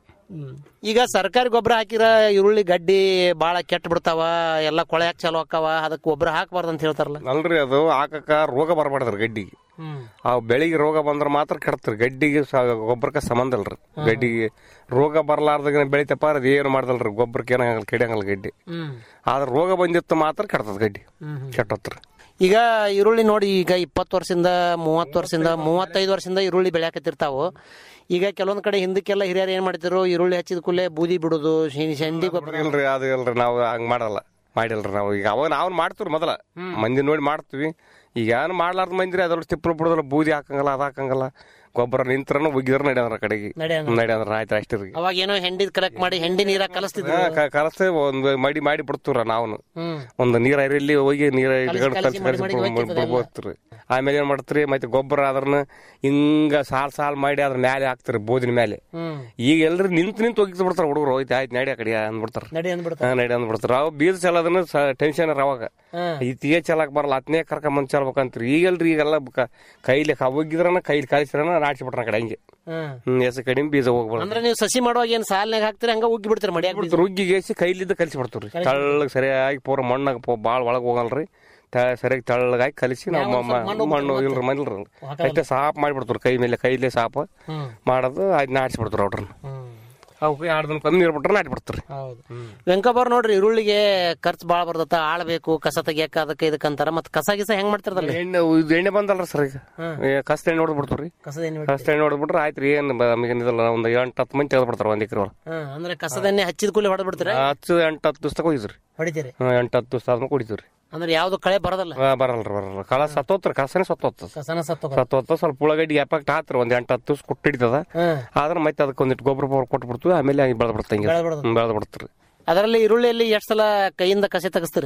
ಈಗ ಸರ್ಕಾರಿ ಗೊಬ್ಬರ ಹಾಕಿರ ಈರುಳ್ಳಿ ಗಡ್ಡಿ ಬಾಳ ಕೆಟ್ಟ ಬಿಡ್ತಾವ ಎಲ್ಲ ಕೊಳೆಯಾಕ ಚಾಲು ಆಕಾವ ಅದಕ್ಕೆ ಗೊಬ್ಬರ ಹಾಕಬಾರ್ದು ಅಂತ ಹೇಳ್ತಾರಲ್ಲ ಅಲ್ರಿ ಅದು ಹಾಕಕ್ಕ ರೋಗ ಬರಬಾರ್ದ್ರಿ ಗಡ್ಡಿಗೆ ಹ್ಮ್ ಆ ಬೆಳಿಗ್ಗೆ ರೋಗ ಬಂದ್ರ ಮಾತ್ರ ಕೆಡ್ತಾರೆ ಗಡ್ಡಿಗೆ ಸ- ಗೊಬ್ಬರಕ್ಕೆ ಸಂಬಂಧ ಇಲ್ರಿ ಗಡ್ಡಿಗೆ ರೋಗ ಬರ್ಲಾರ್ದಾಗ ಬೆಳಿತಪ್ಪ ಅದು ಏನು ಮಾಡ್ದಲ್ರಿ ಗೊಬ್ಬರಕ್ಕೆ ಏನಾಗಲ್ಲ ಕೆಡಂಗಲ್ಲ ಗಡ್ಡಿ ಹ್ಮ್ ಆದ್ರೆ ರೋಗ ಬಂದಿತ್ತು ಮಾತ್ರ ಕೆಡ್ತದ ಗಡ್ಡಿ ಕೆಟ್ಟತ್ರಿ ಈಗ ಈರುಳ್ಳಿ ನೋಡಿ ಈಗ ಇಪ್ಪತ್ತು ವರ್ಷದಿಂದ ಮೂವತ್ತು ವರ್ಷದಿಂದ ಮೂವತ್ತೈದು ವರ್ಷದಿಂದ ಈರುಳ್ಳಿ ಬೆಳ್ಯಾಕತ್ತಿರ್ತಾವು ಈಗ ಕೆಲವೊಂದ್ ಕಡೆ ಹಿಂದಕ್ಕೆಲ್ಲ ಹಿರಿಯರು ಏನ್ ಮಾಡ್ತಿದ್ರು ಈರುಳ್ಳಿ ಹಚ್ಚಿದ ಕೂಡಲೇ ಬೂದಿ ಬಿಡುದು ಶಿ- ಶಂಡಿ ಗೊಬ್ಬರ ಇಲ್ರಿ ಅದು ಇಲ್ರಿ ನಾವು ಹಂಗ್ ಮಾಡಲ್ಲ ಮಾಡಿಲ್ರಿ ನಾವು ಈಗ ಅವಾಗ ನಾವು ಮಾಡ್ತೀವಿ ಮೊದಲ ಮಂದಿ ನೋಡಿ ಮಾಡ್ತೀವಿ ಈಗ ಏನು ಮಾಡ್ಲಾರ್ದ ಮಂದಿರಿ ಅದ್ರೊಳಗೆ ತಿಪ್ಪಲು ಬಿಡೋದಿಲ್ಲ ಬೂದಿ ಹಾಕಂಗಲ್ಲ ಅದು ಹಾಕಂಗಲ್ಲ ಗೊಬ್ಬರ ನಿಂತ್ರನು ಉಗಿದ್ರ ನಡೆಯಂದ್ರ ಕಡೆಗೆ ನಡೆಯಂದ್ರ. ನಡೆಯಂದ್ರ ಆಯ್ತು ಅಷ್ಟೇ ರೀ ಅವಾಗ ಏನೋ ಹೆಂಡಿ ಕಲೆಕ್ಟ್ ಮಾಡಿ ಹೆಂಡಿ ನೀರಾಗ ಕಲಿಸ್ತಿದ್ರು ಕಲಸ್ತೇ ಒಂದು ಮಡಿ ಮಾಡಿ ಬಿಡ್ತೀವ್ರ ನಾವು ಹ್ಮ್ ಒಂದು ನೀರ್ ಐರಲ್ಲಿ ಹೋಗಿ ನೀರ ಇಟ್ಕೊಂಡು ಕಲಸಿ ಕಲ್ಸಿ ಮಾಡಿ ಕಲ್ಸಿ ಮಾಡಿ ಹೋಗ್ತಿರ್ತದೆ ಎಲ್ಲ. ಬಿಡ್ಬೋದ್ರಿ ಆಮೇಲೆ ಏನ್ ಮಾಡ್ತೀರಿ ಮತ್ತೆ ಗೊಬ್ಬರ ಅದ್ರನ್ನ ಹಿಂಗ ಸಾಲ್ ಸಾಲ್ ಮಾಡಿ ಅದ್ರ ಮೇಲೆ ಹಾಕ್ತಿರಿ ಬೋದಿನ ಮೇಲೆ ಹ್ಮ್ ಈಗ ಎಲ್ರು ನಿಂತು ನಿಂತು ಹೋಗಿದ್ ಬಿಡ್ತಾರ ಹುಡುಗರು ಹೋಯ್ತು ಆಯ್ತು ನಡಿ ಆ ಕಡೆ ಅಂದ್ಬಿಡ್ತಾರ ನಡಿ ಅಂದ್ಬಿಡ್ತಾರ ಹಾ ನಡಿ ಅಂದ್ಬಿಡ್ತಾರ ಅವ್ ಬೀಜ ಚಲೋದನ್ನ ಟೆನ್ಷನ್ ಅವಾಗ ಹ್ಮ್. ಇತ್ತಿಗೆ ಚಲಕ್ ಬರಲ್ಲ ಹತ್ತನೇ ಕರ್ಕೊಂಬಂದ್ ಚಲ್ಬೇಕಂತ್ರಿ ಈಗಲ್ರಿ ಈಗೆಲ್ಲ ಬಕ- ಕೈಲಿ ಹೋಗಿದ್ರನ ಕೈಲಿ ಕಳಿಸ್ರನ ನಾಡ್ಸಿ ಬಿಟ್ರ ಆ ಕಡೆ ಹಂಗೆ ಹ್ಮ್ ಹ್ಮ್ ಹೆಸರು ಕಡಿಮೆ ಬೀಜ ಹೋಗ್ಬಾರ್ದು ಅಂದ್ರೆ ನೀವು ಸಸಿ ಮಾಡುವಾಗ ಏನ್ ಸಾಲ್ನಾಗ ಹಾಕ್ತಿರಿ ಹಂಗ ಉಗ್ಗಿ ಬಿಡ್ತೀರಿ ಮಡಿಯಾಗ ಬೀಜ? ರುಗ್ಗಿಗೆ ಏಸಿ ಕೈಲಿದ್ದ ಕಲಿಸಿ ಬಿಡ್ತೀವ್ರಿ ತಳ್ಳಗ್ ಸರಿಯಾಗಿ ಪೂರ ಮಣ್ಣಾಗ ಪೋ ಭಾಳ ಒಳಗ್ ಹೋಗಲ್ರಿ ತ- ಸರಿಯಾಗಿ ತಳ್ಳಗಾಗಿ ಕಲಿಸಿ ನಾವು ಮ್ಯಾಗ್ ಒಂದ್ ಸ್ವಲ್ಪ ಮಣ್ಣು ಮಣ್ಣು ಮತ್ತೆ? ಇಲ್ರಿ ಮಣ್ಣಿಲ್ರಿ ಹಾಕಲ್ಲ. ಅಷ್ಟೇ ಸಾಪ್ ಮಾಡಿಬಿಡ್ತೀವ್ರಿ ಕೈ ಮೇಲೆ ಕೈಲೇ ಸಾಪ ಹ್ಮ್. ಮಾಡೋದು ಅದನ್ನ ಆಡಿಸ್ಬಿಡ್ತೀವ್ರಿ ಅವ್ರನ್ನ ಹ್ಮ್ ಅವಕ್ಕೆ ಎರಡು ದಿನ ಕಮ್ಮಿ ನೀರು ಬಿಟ್ರೆ ನಾಟಿ ಬಿಡ್ತೀರಿ ಹೌದು ವೆಂಕಬ್ಬರ್ ನೋಡ್ರಿ ಈರುಳ್ಳಿಗೆ ಖರ್ಚು ಬಾಳ ಬರ್ತದ ಆಳ್ಬೇಕು ಕಸ ತೆಗಿಯಕ ಅದಕ್ಕೆ ಇದಕ್ಕೆ ಅಂತಾರ ಮತ್ ಕಸ ಗಿಸ ಹೆಂಗ್ ಮಾಡ್ತಿರದಲ್ಲ ಎಣ್ಣೆ ಇದು ಎಣ್ಣೆ ಬಂದಲ್ರಿ ಸರ್ ಈಗ ಏ, ಕಸ್ತ ಎಣ್ಣೆ ಹೊಡೆದ್ ಬಿಡ್ತೀವ್ರಿ ಕಸದ ಎಣ್ಣೆ ಕಸ್ತ ಎಣ್ಣೆ ಹೊಡೆದ್ ಬಿಟ್ರೆ ಆಯ್ತು ರೀ ಏನು ನಮಗೇನಿದಲ್ಲ ಒಂದು ಎಂಟು ಹತ್ತು ಮಂದಿ ತೆಗೆದು ಬಿಡ್ತಾರೆ ಒಂದ್ ಎಕರೆ ಒಳಗೆ ಹ್ಮ್ ಅಂದ್ರೆ ಕಸದ ಎಣ್ಣೆ ಹಚ್ಚಿದ ಕೂಲಿ ಹೊಡೆದ್ ಬಿಡ್ತೀರ ಹತ್ತು ಎಂಟು ಹತ್ತು ದಿವಸ ಹೋಗಿದ್ರಿ ಹೊಡಿತೀರಿ ಹ್ಮ್ ಎಂಟು ಹತ್ತು ದಿವಸ ಆದ್ಮೇಲೆ ಕುಡಿತೀವ್ರಿ ಅಂದ್ರೆ ಯಾವ್ದು ಕಳೆ ಬರೋದಲ್ಲ ಆ, ಬರಲ್ರಿ ಬರಲ್ಲ ಕಳ ಸತ್ತೋತ್ರಿ ಕಸನೇ ಸತ್ತೋತ ಕಸನ ಸತ್ತು ಸತ್ತೋತ ಸ್ವಲ್ಪ ಉಳ್ಳಾಗಡ್ಡಿ ಎಫೆಕ್ಟ್ ಆತ್ರಿ ಒಂದ್ ಎಂಟು ಹತ್ತು ದಿವಸ ಕುಟ್ಟು ಹಿಡಿತದ ಹ್ಮ್ ಆದ್ರೆ ಮತ್ತೆ ಅದಕ್ಕೆ ಒಂದಿಟ್ಟು ಗೊಬ್ಬರ ಪೊಬ್ಬರ ಕೊಟ್ಟು ಬಿಡ್ತೀವಿ ಆಮೇಲೆ ಹಂಗೆ ಬೆಳೆದ್ ಬಿಡ್ತಾ ಹಿಂಗೆ ಬೆಳ್ದ್ ಬಿಡ್ತದೆ. ಬೆಳೆದ್ ಬಿಡ್ತೀರಿ ಅದರಲ್ಲಿ ಈರುಳ್ಳಿಯಲ್ಲಿ ಎಷ್ಟ್ ಸಲ ಕೈಯಿಂದ ಕಸೆ ತೆಗಿಸ್ತೀರಿ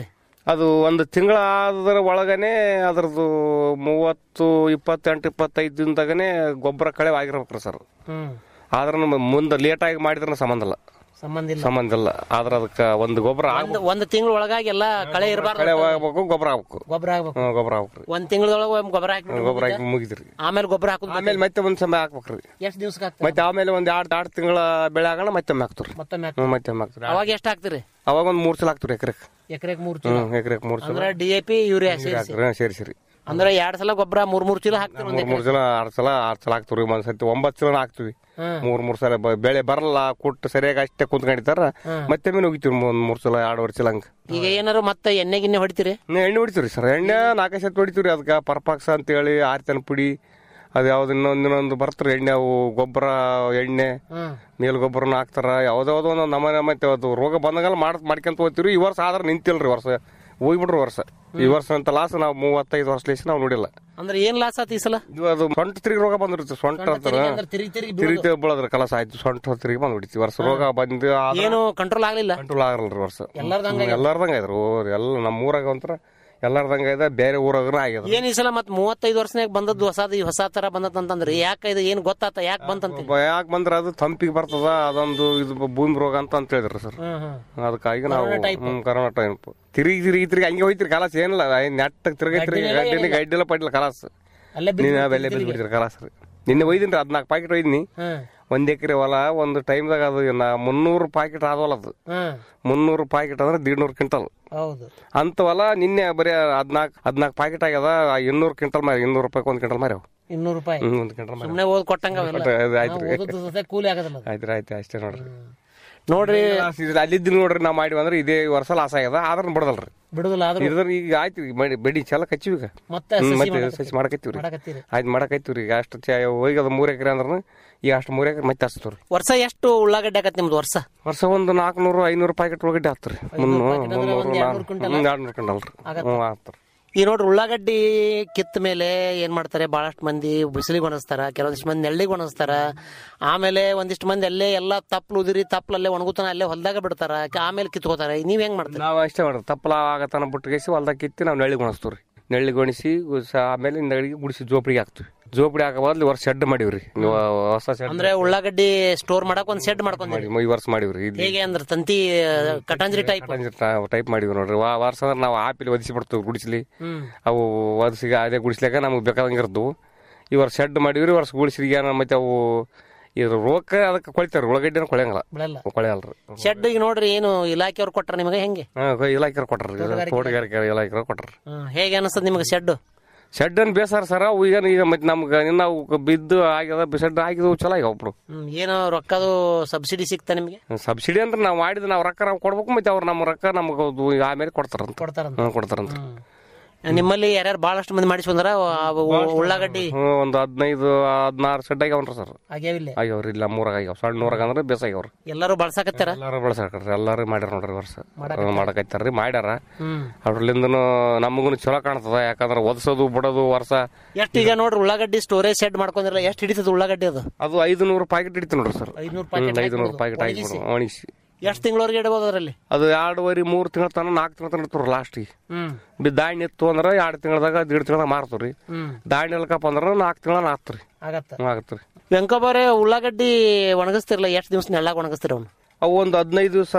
ಅದು ಒಂದು ತಿಂಗಳ ಆದ್ರ ಒಳಗನೆ ಅದ್ರದ್ದು ಮೂವತ್ತು ಇಪ್ಪತ್ತೆಂಟು ಇಪ್ಪತ್ತೈದು ದಿನದಾಗನೆ ಗೊಬ್ಬರ ಕಳೆ ಆಗಿರ್ಬೇಕ್ರಿ ಸರ್ ಹ್ಮ್ ಆದ್ರೆ ಮುಂದೆ ಲೇಟಾಗಿ ಮಾಡಿದ್ರೆ ಸಂಬಂಧ ಇಲ್ಲ ಸಂಬಂಧ ಇಲ್ಲ ಸಂಬಂಧ ಇಲ್ಲ ಆದ್ರೆ ಅದಕ್ಕೆ ಒಂದು ಗೊಬ್ಬರ ಒಂದು ಒಂದು ತಿಂಗಳ ಒಳಗಾಗಿ ಎಲ್ಲ ಕಳೆ ಇರಬಾರ್ದು ಕಳೆ ಆಗ್ಬೇಕು ಗೊಬ್ಬರ ಆಗ್ಬೇಕು ಗೊಬ್ಬರ ಆಗ್ಬೇಕು ಹ್ಮ್, ಗೊಬ್ಬರ ಆಗ್ಬೇಕ್ರಿ ಒಂದ್ ತಿಂಗಳದೊಳಗೆ ಗೊಬ್ಬರ ಹಾಕಿ ಗೊಬ್ಬರ ಹಾಕಿ ಮುಗಿದ್ರಿ ಆಮೇಲೆ ಗೊಬ್ಬರ ಹಾಕುದು ಆಮೇಲೆ ಮತ್ತೆ ಒಂದ್ ಸಮಯ ಹಾಕ್ಬೇಕ್ರಿ ಎಷ್ಟು ದಿವ್ಸಕ್ಕೆ ಹಾಕ್ತಾರೆ ಮತ್ತೆ ಆಮೇಲೆ ಒಂದ್ ಎರಡ್ ಎರಡ್ ತಿಂಗಳ ಬೆಳೆ ಆಗೋಣ ಮತ್ತೆ ಒಮ್ಮೆ ಹಾಕ್ತಿವ್ರಿ ಮತ್ತೊಮ್ಮೆ ಹ್ಮ್, ಮತ್ತೆ ಒಮ್ಮೆ ಹಾಕ್ತಿವ್ರಿ ಅವಾಗ ಎಷ್ಟು ಹಾಕ್ತಿರಿ ಅವಾಗ ಒಂದ್ ಮೂರ್ ಸಲ ಹಾಕ್ತಿವ್ರಿ ಎಕರೆಕ್ ಎಕರೆಗೆ ಮೂರ್ ಚೀಲ ಹ್ಮ್ ಎಕರೆಕ್ ಮೂರ್ ಸಲ ಅಂದ್ರೆ ಡಿ ಎ ಪಿ ಯೂರಿಯಾ ಸೇರಿಸಿ ಹಾಕ್ತಿವ್ರಿ, ಹ್ಮ್, ಸೇರಿ ಸೇರಿ ಅಂದ್ರೆ ಎರಡ್ ಸಲ ಗೊಬ್ಬರ ಮೂರ್ ಮೂರ್ ಚೀಲ ಹಾಕ್ತಿರಿ ಒಂದ್ ಮೂರ್ ಮೂರ್ ಸಲ ಆರ್ ಸಲ ಆರ್ ಸಲ ಹಾಕ್ತಿವ್ರಿ ಒಂದ್ ಸತಿ ಒಂಬತ್ ಸಲ ಹಾಕ್ತಿವಿ ಹ್ಮ್. ಮೂರ್ ಮೂರ್ ಸಲ ಬ- ಬೆಳೆ ಬರಲ್ಲ ಕೊಟ್ಟು ಸರಿಯಾಗಿ ಅಷ್ಟೇ ಕುಂತ್ಕೊಂಡಿರ್ತಾರ ಹ್ಮ್. ಮತ್ತೆ ಮೇಲೆ ಹೋಗಿತಿವ್ರಿ ಒಂದ್ ಮೂರ್ ಸಲ ಎರಡುವರೆ ಸಲ ಹಂಗ ಈಗ ಏನಾರು ಮತ್ತೆ ಎಣ್ಣೆ ಗಿಣ್ಣೆ ಹೊಡಿತೀರಿ ಇನ್ನು ಎಣ್ಣೆ ಹೊಡಿತೀವ್ರಿ ಸರ್ ಎಣ್ಣೆ ನಾಲ್ಕೈದು ಸತಿ ಹೊಡಿತೀವ್ರಿ ಅದಕ್ಕೆ ಪರ್ಪಾಕ್ಸ್ ಅಂತೇಳಿ ಆರ್ತನ ಪುಡಿ ಅದು ಯಾವ್ದು ಇನ್ನೊಂದು ಇನ್ನೊಂದು ಬರ್ತಾರೆ ಎಣ್ಣೆ ಅವು ಗೊಬ್ಬರ ಎಣ್ಣೆ ಹ್ಮ್. ಮೇಲ್ ಗೊಬ್ಬರನ ಹಾಕ್ತಾರ ಯಾವ್ದಾವ್ದೋ ಒಂದು ನಮನೆ ಮತ್ತೆ ಅದು ರೋಗ ಬಂದಂಗೆಲ್ಲ ಮಾಡ್ ಮಾಡ್ಕೊಂತ ಹೋಗ್ತೀವಿ ಈ ವರ್ಷ ಆದ್ರೆ ನಿಂತಿಲ್ರಿ ವರ್ಷ ಹೋಗ್ಬಿಡ್ರಿ ವರ್ಷ ಈ ವರ್ಷ ಅಂತ ಲಾಸ್ ನಾವು ಮೂವತ್ತೈದು ವರ್ಷ ಲೇಸಿ ನಾವು ನೋಡಿಲ್ಲ ಅಂದ್ರೆ ಏನ್ ಲಾಸ್ ಆತ ಈ ಸಲ ಇದು ಅದು ಸೊಂಟ ತಿರುಗಿ ರೋಗ ಬಂದಿರುತ್ತೆ ಸೊಂಟ ಅಂತಾರ ತಿರುಗಿ ಅಂದ್ರೆ ತಿರುಗಿ ತಿರುಗಿ ತಿರುಗಿ ಬೀಳೋದ್ರ ಕಲಸ ಆಯ್ತು ಸೊಂಟ ತಿರುಗಿ ಬಂದ್ಬಿಡ್ತಿ ವರ್ಷ ರೋಗ ಬಂದು ಏನು ಕಂಟ್ರೋಲ್ ಆಗ್ಲಿಲ್ಲ ಕಂಟ್ರೋಲ್ ಆಗಲ್ರಿ ವರ್ಷ ಎಲ್ಲಾರ್ದಂಗ ಹ್ಮ್, ಎಲ್ಲಾರ್ದಂಗ ಇದ್ರಿ ಎಲ್ಲ ನಮ್ಮ ಊರಾಗ ಒಂಥರ ಎಲ್ಲಾರ್ದಂಗ ಇದೆ ಬೇರೆ ಊರಾಗ ಆಗ್ಯದ ಏನ್ ಈ ಸಲ ಮತ್ ಮೂವತ್ತೈದು ವರ್ಷನಾಗ ಬಂದದ್ದು ಹೊಸದು ಈ ಹೊಸ ತರ ಬಂದತ್ತಂತಂದ್ರೆ ಯಾಕೆ ಇದು ಏನ್ ಗೊತ್ತಾತ ಯಾಕೆ ಬಂತಂತ ಯಾಕೆ ಬಂದ್ರ ಅದು ತಂಪಿಗೆ ಬರ್ತದ ಅದೊಂದು ಇದು ಭೂಮಿ ರೋಗ ಅಂತ ಅಂತ ಹೇಳಿದ್ರಿ ಸರ್ ಹ್ಮ್ ಹ್ಮ್ ಅದಕ್ಕಾಗಿ ನಾವು ಕರೋನಾ type. ಹ್ಮ್, ಕರೋನಾ ಟೈಪ್ ತಿರುಗಿ ತಿರುಗಿ ತಿರುಗಿ ಹಂಗೆ ಹೋಯ್ತಿರಿ ಕಲಾಸ ಏನಿಲ್ಲ ನೆಟ್ಟಗೆ ತಿರುಗಿ ತಿರುಗಿ ಗಡ್ಡಿನೆಲ್ಲ ಗಡ್ಡಿನ ಏನಿಲ್ಲ. ಗಡ್ಡಿಲ್ಲ ಪಡ್ಲಿಲ್ಲ ಕಲಾಸ ಅಲ್ಲೇ ಬಿದ್ದು ನೀನು ಬೆಲೆ ತಿರುಗಿ. ಬಿದ್ದು ಬಿಡ್ತೀರಿ ಕಲಾಸ ರೀ ನಿನ್ನೆ ಒಯ್ದಿನಿ ಹದ್ನಾಲ್ಕು ಪ್ಯಾಕೆಟ್ ಒಯ್ದಿನಿ ಹ್ಮ್ ಒಂದ್ ಎಕರೆ ಹೊಲ ಒಂದು ಟೈಮ್ದಾಗ ಅದು ನಾ ಮುನ್ನೂರು ಪ್ಯಾಕೆಟ್ ಆದವಲ್ಲ ಅದು ಹ್ಮ್ ಮುನ್ನೂರು ಪ್ಯಾಕೆಟ್ ಅಂದ್ರೆ ದೀಡ್ನೂರು ಕ್ವಿಂಟಲ್ ಹೌದು ಅಂತ ಹೊಲ ನಿನ್ನೆ ಬರೀ ಹದ್ನಾಲ್ಕು ಹದ್ನಾಲ್ಕು ಪ್ಯಾಕೆಟ್ ಆಗ್ಯದ ಇನ್ನೂರು ಕ್ವಿಂಟಲ್ ಮಾರಿ ಇನ್ನೂರು ರೂಪಾಯಿ ಒಂದು ಕ್ವಿಂಟಲ್ ಮಾರ್ಯಾವ ಇನ್ನೂರು ರೂಪಾಯಿ ಹ್ಮ್ ಒಂದು ಕ್ವಿಂಟಲ್ ಮಾರ್ಯಾವ ಸುಮ್ನೆ ಓದ್ ಕೊಟ್ಟಂಗ ಅವೆಲ್ಲ. ಅದು ಆಯ್ತು ರೀ. ನಾವು ಓದೋದ್ರ ಜೊತೆ ಕೂಲಿ ಆಗೋದಿಲ್ಲ ಅದು. ಆಯ್ತು ಆಯ್ತು ಅಷ್ಟೇ ನೋಡ್ರಿ ನೋಡ್ರಿ ಅಲ್ಲಿದ್ದು ನೋಡ್ರಿ ನಾವು ಮಾಡಿವಿ ಅಂದ್ರೆ ಇದೇ ವರ್ಷ ಲಾಸ್ ಆಗ್ಯದ ಆದ್ರ ಬಿಡದಲ್ರಿ ಬಿಡುದಿಲ್ಲ ಆದ್ರೂ ಇದ್ರ ಈಗ ಆಯ್ತು ಈಗ ಮಾಡಿ ಬೆಡಿ ಚಲ ಕಚ್ಚಿವಿ ಈಗ ಮತ್ತೆ ಹ್ಮ್, ಸಸಿ ಮತ್ತೆ ಮಾಡಕತ್ತೀರಿ. ಸಸಿ ಮಾಡಕತ್ತೀವ್ರಿ ಮಾಡಕತ್ತೀರಿ. ಆಯ್ತು ಮಾಡಕತ್ತೀವ್ರಿ ಈಗ ಅಷ್ಟು ಚ- ಹೋಗಿ ಅದು ಮೂರ್ ಎಕರೆ ಅಂದ್ರ ಈಗ ಅಷ್ಟು ಮೂರ್ ಎಕರೆ ಮತ್ತೆ ಹಚ್ತವ್ರಿ ವರ್ಷ ಎಷ್ಟು ಉಳ್ಳಾಗಡ್ಡೆ ಆಗತ್ತೆ ನಿಮ್ದು ವರ್ಷ ವರ್ಷ ಒಂದು ನಾಲ್ಕುನೂರು ಐನೂರು ಪ್ಯಾಕೆಟ್ ಒಳಗಡೆ ಹಾಕ್ತಾರೆ ಮುನ್ನೂರು packet ಅಂದ್ರೆ ಮುನ್ನೂರು ಒಂದ್ ಎರಡ್ನೂರು ಕ್ವಿಂಟಲ್? ಎರಡ್ನೂರು ಕ್ವಿಂಟಲ್ ರೀ ಆಗತ್ತೆ. ಹ್ಞೂ ಆಗ್ತಾರೆ ಈ ನೋಡ್ರಿ ಉಳ್ಳಾಗಡ್ಡಿ ಕಿತ್ತ ಮೇಲೆ ಏನ್ ಮಾಡ್ತಾರೆ ಬಹಳಷ್ಟು ಮಂದಿ ಬಿಸಿಲಿಗೆ ಒಣಗಿಸ್ತಾರ ಕೆಲವೊಂದಿಷ್ಟು ಮಂದಿ ನೆಳ್ಳಿಗೆ ಒಣಗಿಸ್ತಾರ ಆಮೇಲೆ ಒಂದಿಷ್ಟು ಮಂದಿ ಅಲ್ಲೇ ಎಲ್ಲ ತಪ್ಪಲು ಉದಿರಿ ತಪ್ಪಲಲ್ಲೇ ಒಣಗುತ್ತಾನ ಅಲ್ಲೇ ಹೊಲ್ದಾಗ ಬಿಡ್ತಾರ ಆಮೇಲೆ ಕಿತ್ಕೋತಾರ ನೀವ್ ಹೆಂಗ್ ಮಾಡ್ತೀರಿ ನಾವು ಅಷ್ಟೇ ಮಾಡೋದು ತಪ್ಪಲ ಆಗತನ ಬಿಟ್ಟಿಗೆಸಿ ಹೊಲ್ದಾಗ ಕಿತ್ತಿ ನಾವು ನೆಳ್ಳಿಗೆ ಒಣಸ್ತೀವಿ ನೆಳ್ಳಿಗೆ ಒಣಸಿ ಸ- ಆಮೇಲೆ ನೆಳ್ಳಿಗೆ ಗುಡಿಸಿ ಜೋಪಡಿಗೆ ಹಾಕ್ತಿವಿ ಜೋಪಡಿ ಹಾಕೋ ಬದಲು ಈ ವರ್ಷ ಶೆಡ್ ಮಾಡಿವ್ರಿ ನೀವು ಹೊಸ ಶೆಡ್ ಅಂದ್ರೆ ಉಳ್ಳಾಗಡ್ಡಿ ಸ್ಟೋರ್ ಮಾಡಕ್ ಒಂದ್ ಸೆಡ್ ಮಾಡ್ಕೊಂಡ್ರಿ ಮಾಡಿ ಈ ವರ್ಷ ಮಾಡಿವ್ರಿ ಇಲ್ಲಿ ಹೇಗೆ ಅಂದ್ರೆ ತಂತಿ ಕಟಂಜರಿ ಟೈಪ್ ಟೈಪ್ ಮಾಡಿವಿ ನೋಡ್ರಿ ವಾ ವರ್ಷ ಅಂದ್ರೆ ನಾವು ಆಪಿಲ್ ಒದಿಸಿ ಬಿಡ್ತೀವಿ ಗುಡಿಸ್ಲಿ ಹ್ಮ್. ಅವು ಒದಿಸಿ ಅದೇ ಗುಡಿಸ್ಲಿಕ್ಕೆ ನಮ್ಗೆ ಬೇಕಾದಂಗೆ ಇರ್ದವು ಈ ವರ್ಷ ಶೆಡ್ ಮಾಡಿವ್ರಿ ಈ ವರ್ಷ ಗುಡಿಸ್ಲಿಗೆ ಏನೋ ಮತ್ತೆ ಅವು ಇದು ರೋಗಕ್ಕ ಅದಕ್ಕೆ ಕೊಳಿತಾರೆ ಉಳ್ಳಾಗಡ್ಡಿನ ಕೊಳೆಯಂಗಿಲ್ಲ ಬಿಡಲ್ಲ ಕೊಳೆಯಲ್ರಿ ಶೆಡ್ ಈಗ ನೋಡ್ರಿ ಏನು ಇಲಾಖೆಯವ್ರು ಕೊಟ್ರ ನಿಮಗೆ ಹೆಂಗೆ ಹಾಂ ಇಲಾಖೆ ಕೊಟ್ರಿ ತೋಟಗಾರಿಕೆ ಇಲಾಖೆ ಕೊಟ್ರಿ ಹ್ಮ್. ಹೇಗೆ ಅನಿಸ್ತದ ನಿಮಗೆ ಶೆಡ್ ಶೆಡ್ ಅನ್ ಬೇಸಾರ ಸರ ಅವು ಈಗ ಈಗ ಮತ್ತೆ ನಮ್ಗೆ ಇನ್ನ ಅವು ಬಿದ್ದು ಆಗ್ಯದ ಶೆಡ್ ಆಗಿದ್ವು ಚಲೋ ಆಗ್ಯಾವ ಒಬ್ರು ಏನೋ ರೊಕ್ಕದು ಸಬ್ಸಿಡಿ ಸಿಗ್ತಾ ನಿಮಗೆ ಸಬ್ಸಿಡಿ ಅಂದ್ರೆ ನಾವು ಮಾಡಿದ ನಾವು ರೊಕ್ಕ ನಾವು ಕೊಡ್ಬೇಕು ಮತ್ತೆ ಅವ್ರು ನಮ್ಮ ರೊಕ್ಕ ನಮ್ಗೆ ಅದು ಆಮೇಲೆ ಕೊಡ್ತಾರಂತ ಕೊಡ್ತಾರಂತ. ಹ್ಞೂ ಕೊಡ್ತಾರಂತ ನಿಮ್ಮಲ್ಲಿ ಯಾರ್ಯಾರು ಬಹಳಷ್ಟು ಮಂದಿ ಮಾಡಿಸ್ಕೊಂಡ್ರ ಅವು ಉಳ್ಳಾಗಡ್ಡಿ ಹ್ಞೂ ಒಂದು ಹದಿನೈದು ಹದಿನಾರು ಶೆಡ್ ಆಗ್ಯಾವನ್ರಿ ಸರ್ ಆಗ್ಯಾವಿಲ್ಲ ಆಗ್ಯಾವ್ರಿ ಇಲ್ಲ ಮೂರಾಗ ಆಗ್ಯಾವ ಸಣ್ಣ ಊರಾಗ ಅಂದ್ರೆ ಬೇಸ ಆಗ್ಯಾವ್ರಿ ಎಲ್ಲರೂ ಬಳಸಾಕತ್ತಾರ ಎಲ್ಲಾರು ಬಳಸಾಕ್ರಿ ಎಲ್ಲಾರು ಮಾಡ್ಯಾರ ನೋಡ್ರಿ ಈ ವರ್ಷ ಮಾಡಕತ್ತಾರ್ರಿ ಮಾಡ್ಯಾರ ಹ್ಮ್. ಅದ್ರಲ್ಲಿಂದನು ನಮಗೂ ಚಲೋ ಕಾಣ್ತದ ಯಾಕಂದ್ರೆ ಒದಸೋದು ಬಿಡೋದು ವರ್ಷ ಎಷ್ಟು ಈಗ ನೋಡ್ರಿ ಉಳ್ಳಾಗಡ್ಡಿ ಸ್ಟೋರೇಜ್ ಸೆಟ್ ಮಾಡ್ಕೊಂಡಿರಲ್ಲ ಎಷ್ಟು ಹಿಡಿತದ ಉಳ್ಳಾಗಡ್ಡಿ ಅದು ಅದು ಐದು ನೂರು ಪ್ಯಾಕೆಟ್ ಹಿಡಿತು ನೋಡ್ರಿ ಸರ್ ಐದ್ನೂರು packet ಐದು ನೂರು ಹಾಕ್ಬಿಡೋದು, ಪ್ಯಾಕೆಟ್ ಒಣಗಿಸಿ. ಹಾಕಿಬಿಡು ಒಣಗಿಸಿ ಎಷ್ಟು ತಿಂಗಳವರೆಗೆ ಇಡಬಹುದು ಅದರಲ್ಲಿ ಅದು ಎರಡುವರೆ ಮೂರು ತಿಂಗಳ ತನ ನಾಲ್ಕು ತಿಂಗಳ ತನ ಇಡ್ತಾರ ಲಾಸ್ಟಿಗೆ ಹ್ಮ್ ಬಿ ದಾಣಿ ಇತ್ತು ಅಂದ್ರೆ ಎರಡು ತಿಂಗಳದಾಗ ದೀಡ್ ತಿಂಗಳದಾಗ ಮಾರ್ತೀವಿ ಹ್ಮ್ ದಾಣಿ ಇಲ್ಕಪ್ಪ ಅಂದ್ರೆ ನಾಲ್ಕು ತಿಂಗಳ ನಾಕ್ತ್ರಿ ಆಗತ್ತ ಆಗತ್ರಿ ವೆಂಕಬ್ಬರೇ ಉಳ್ಳಾಗಡ್ಡಿ ಒಣಗಿಸ್ತಿರಲ್ಲ ಎಷ್ಟು ದಿವಸ ನೆಳ್ಳಾಗ ಒಣಗಿಸ್ತೀರ ಅವ್ನು ಅವು ಒಂದು ಹದಿನೈದು ದಿವಸ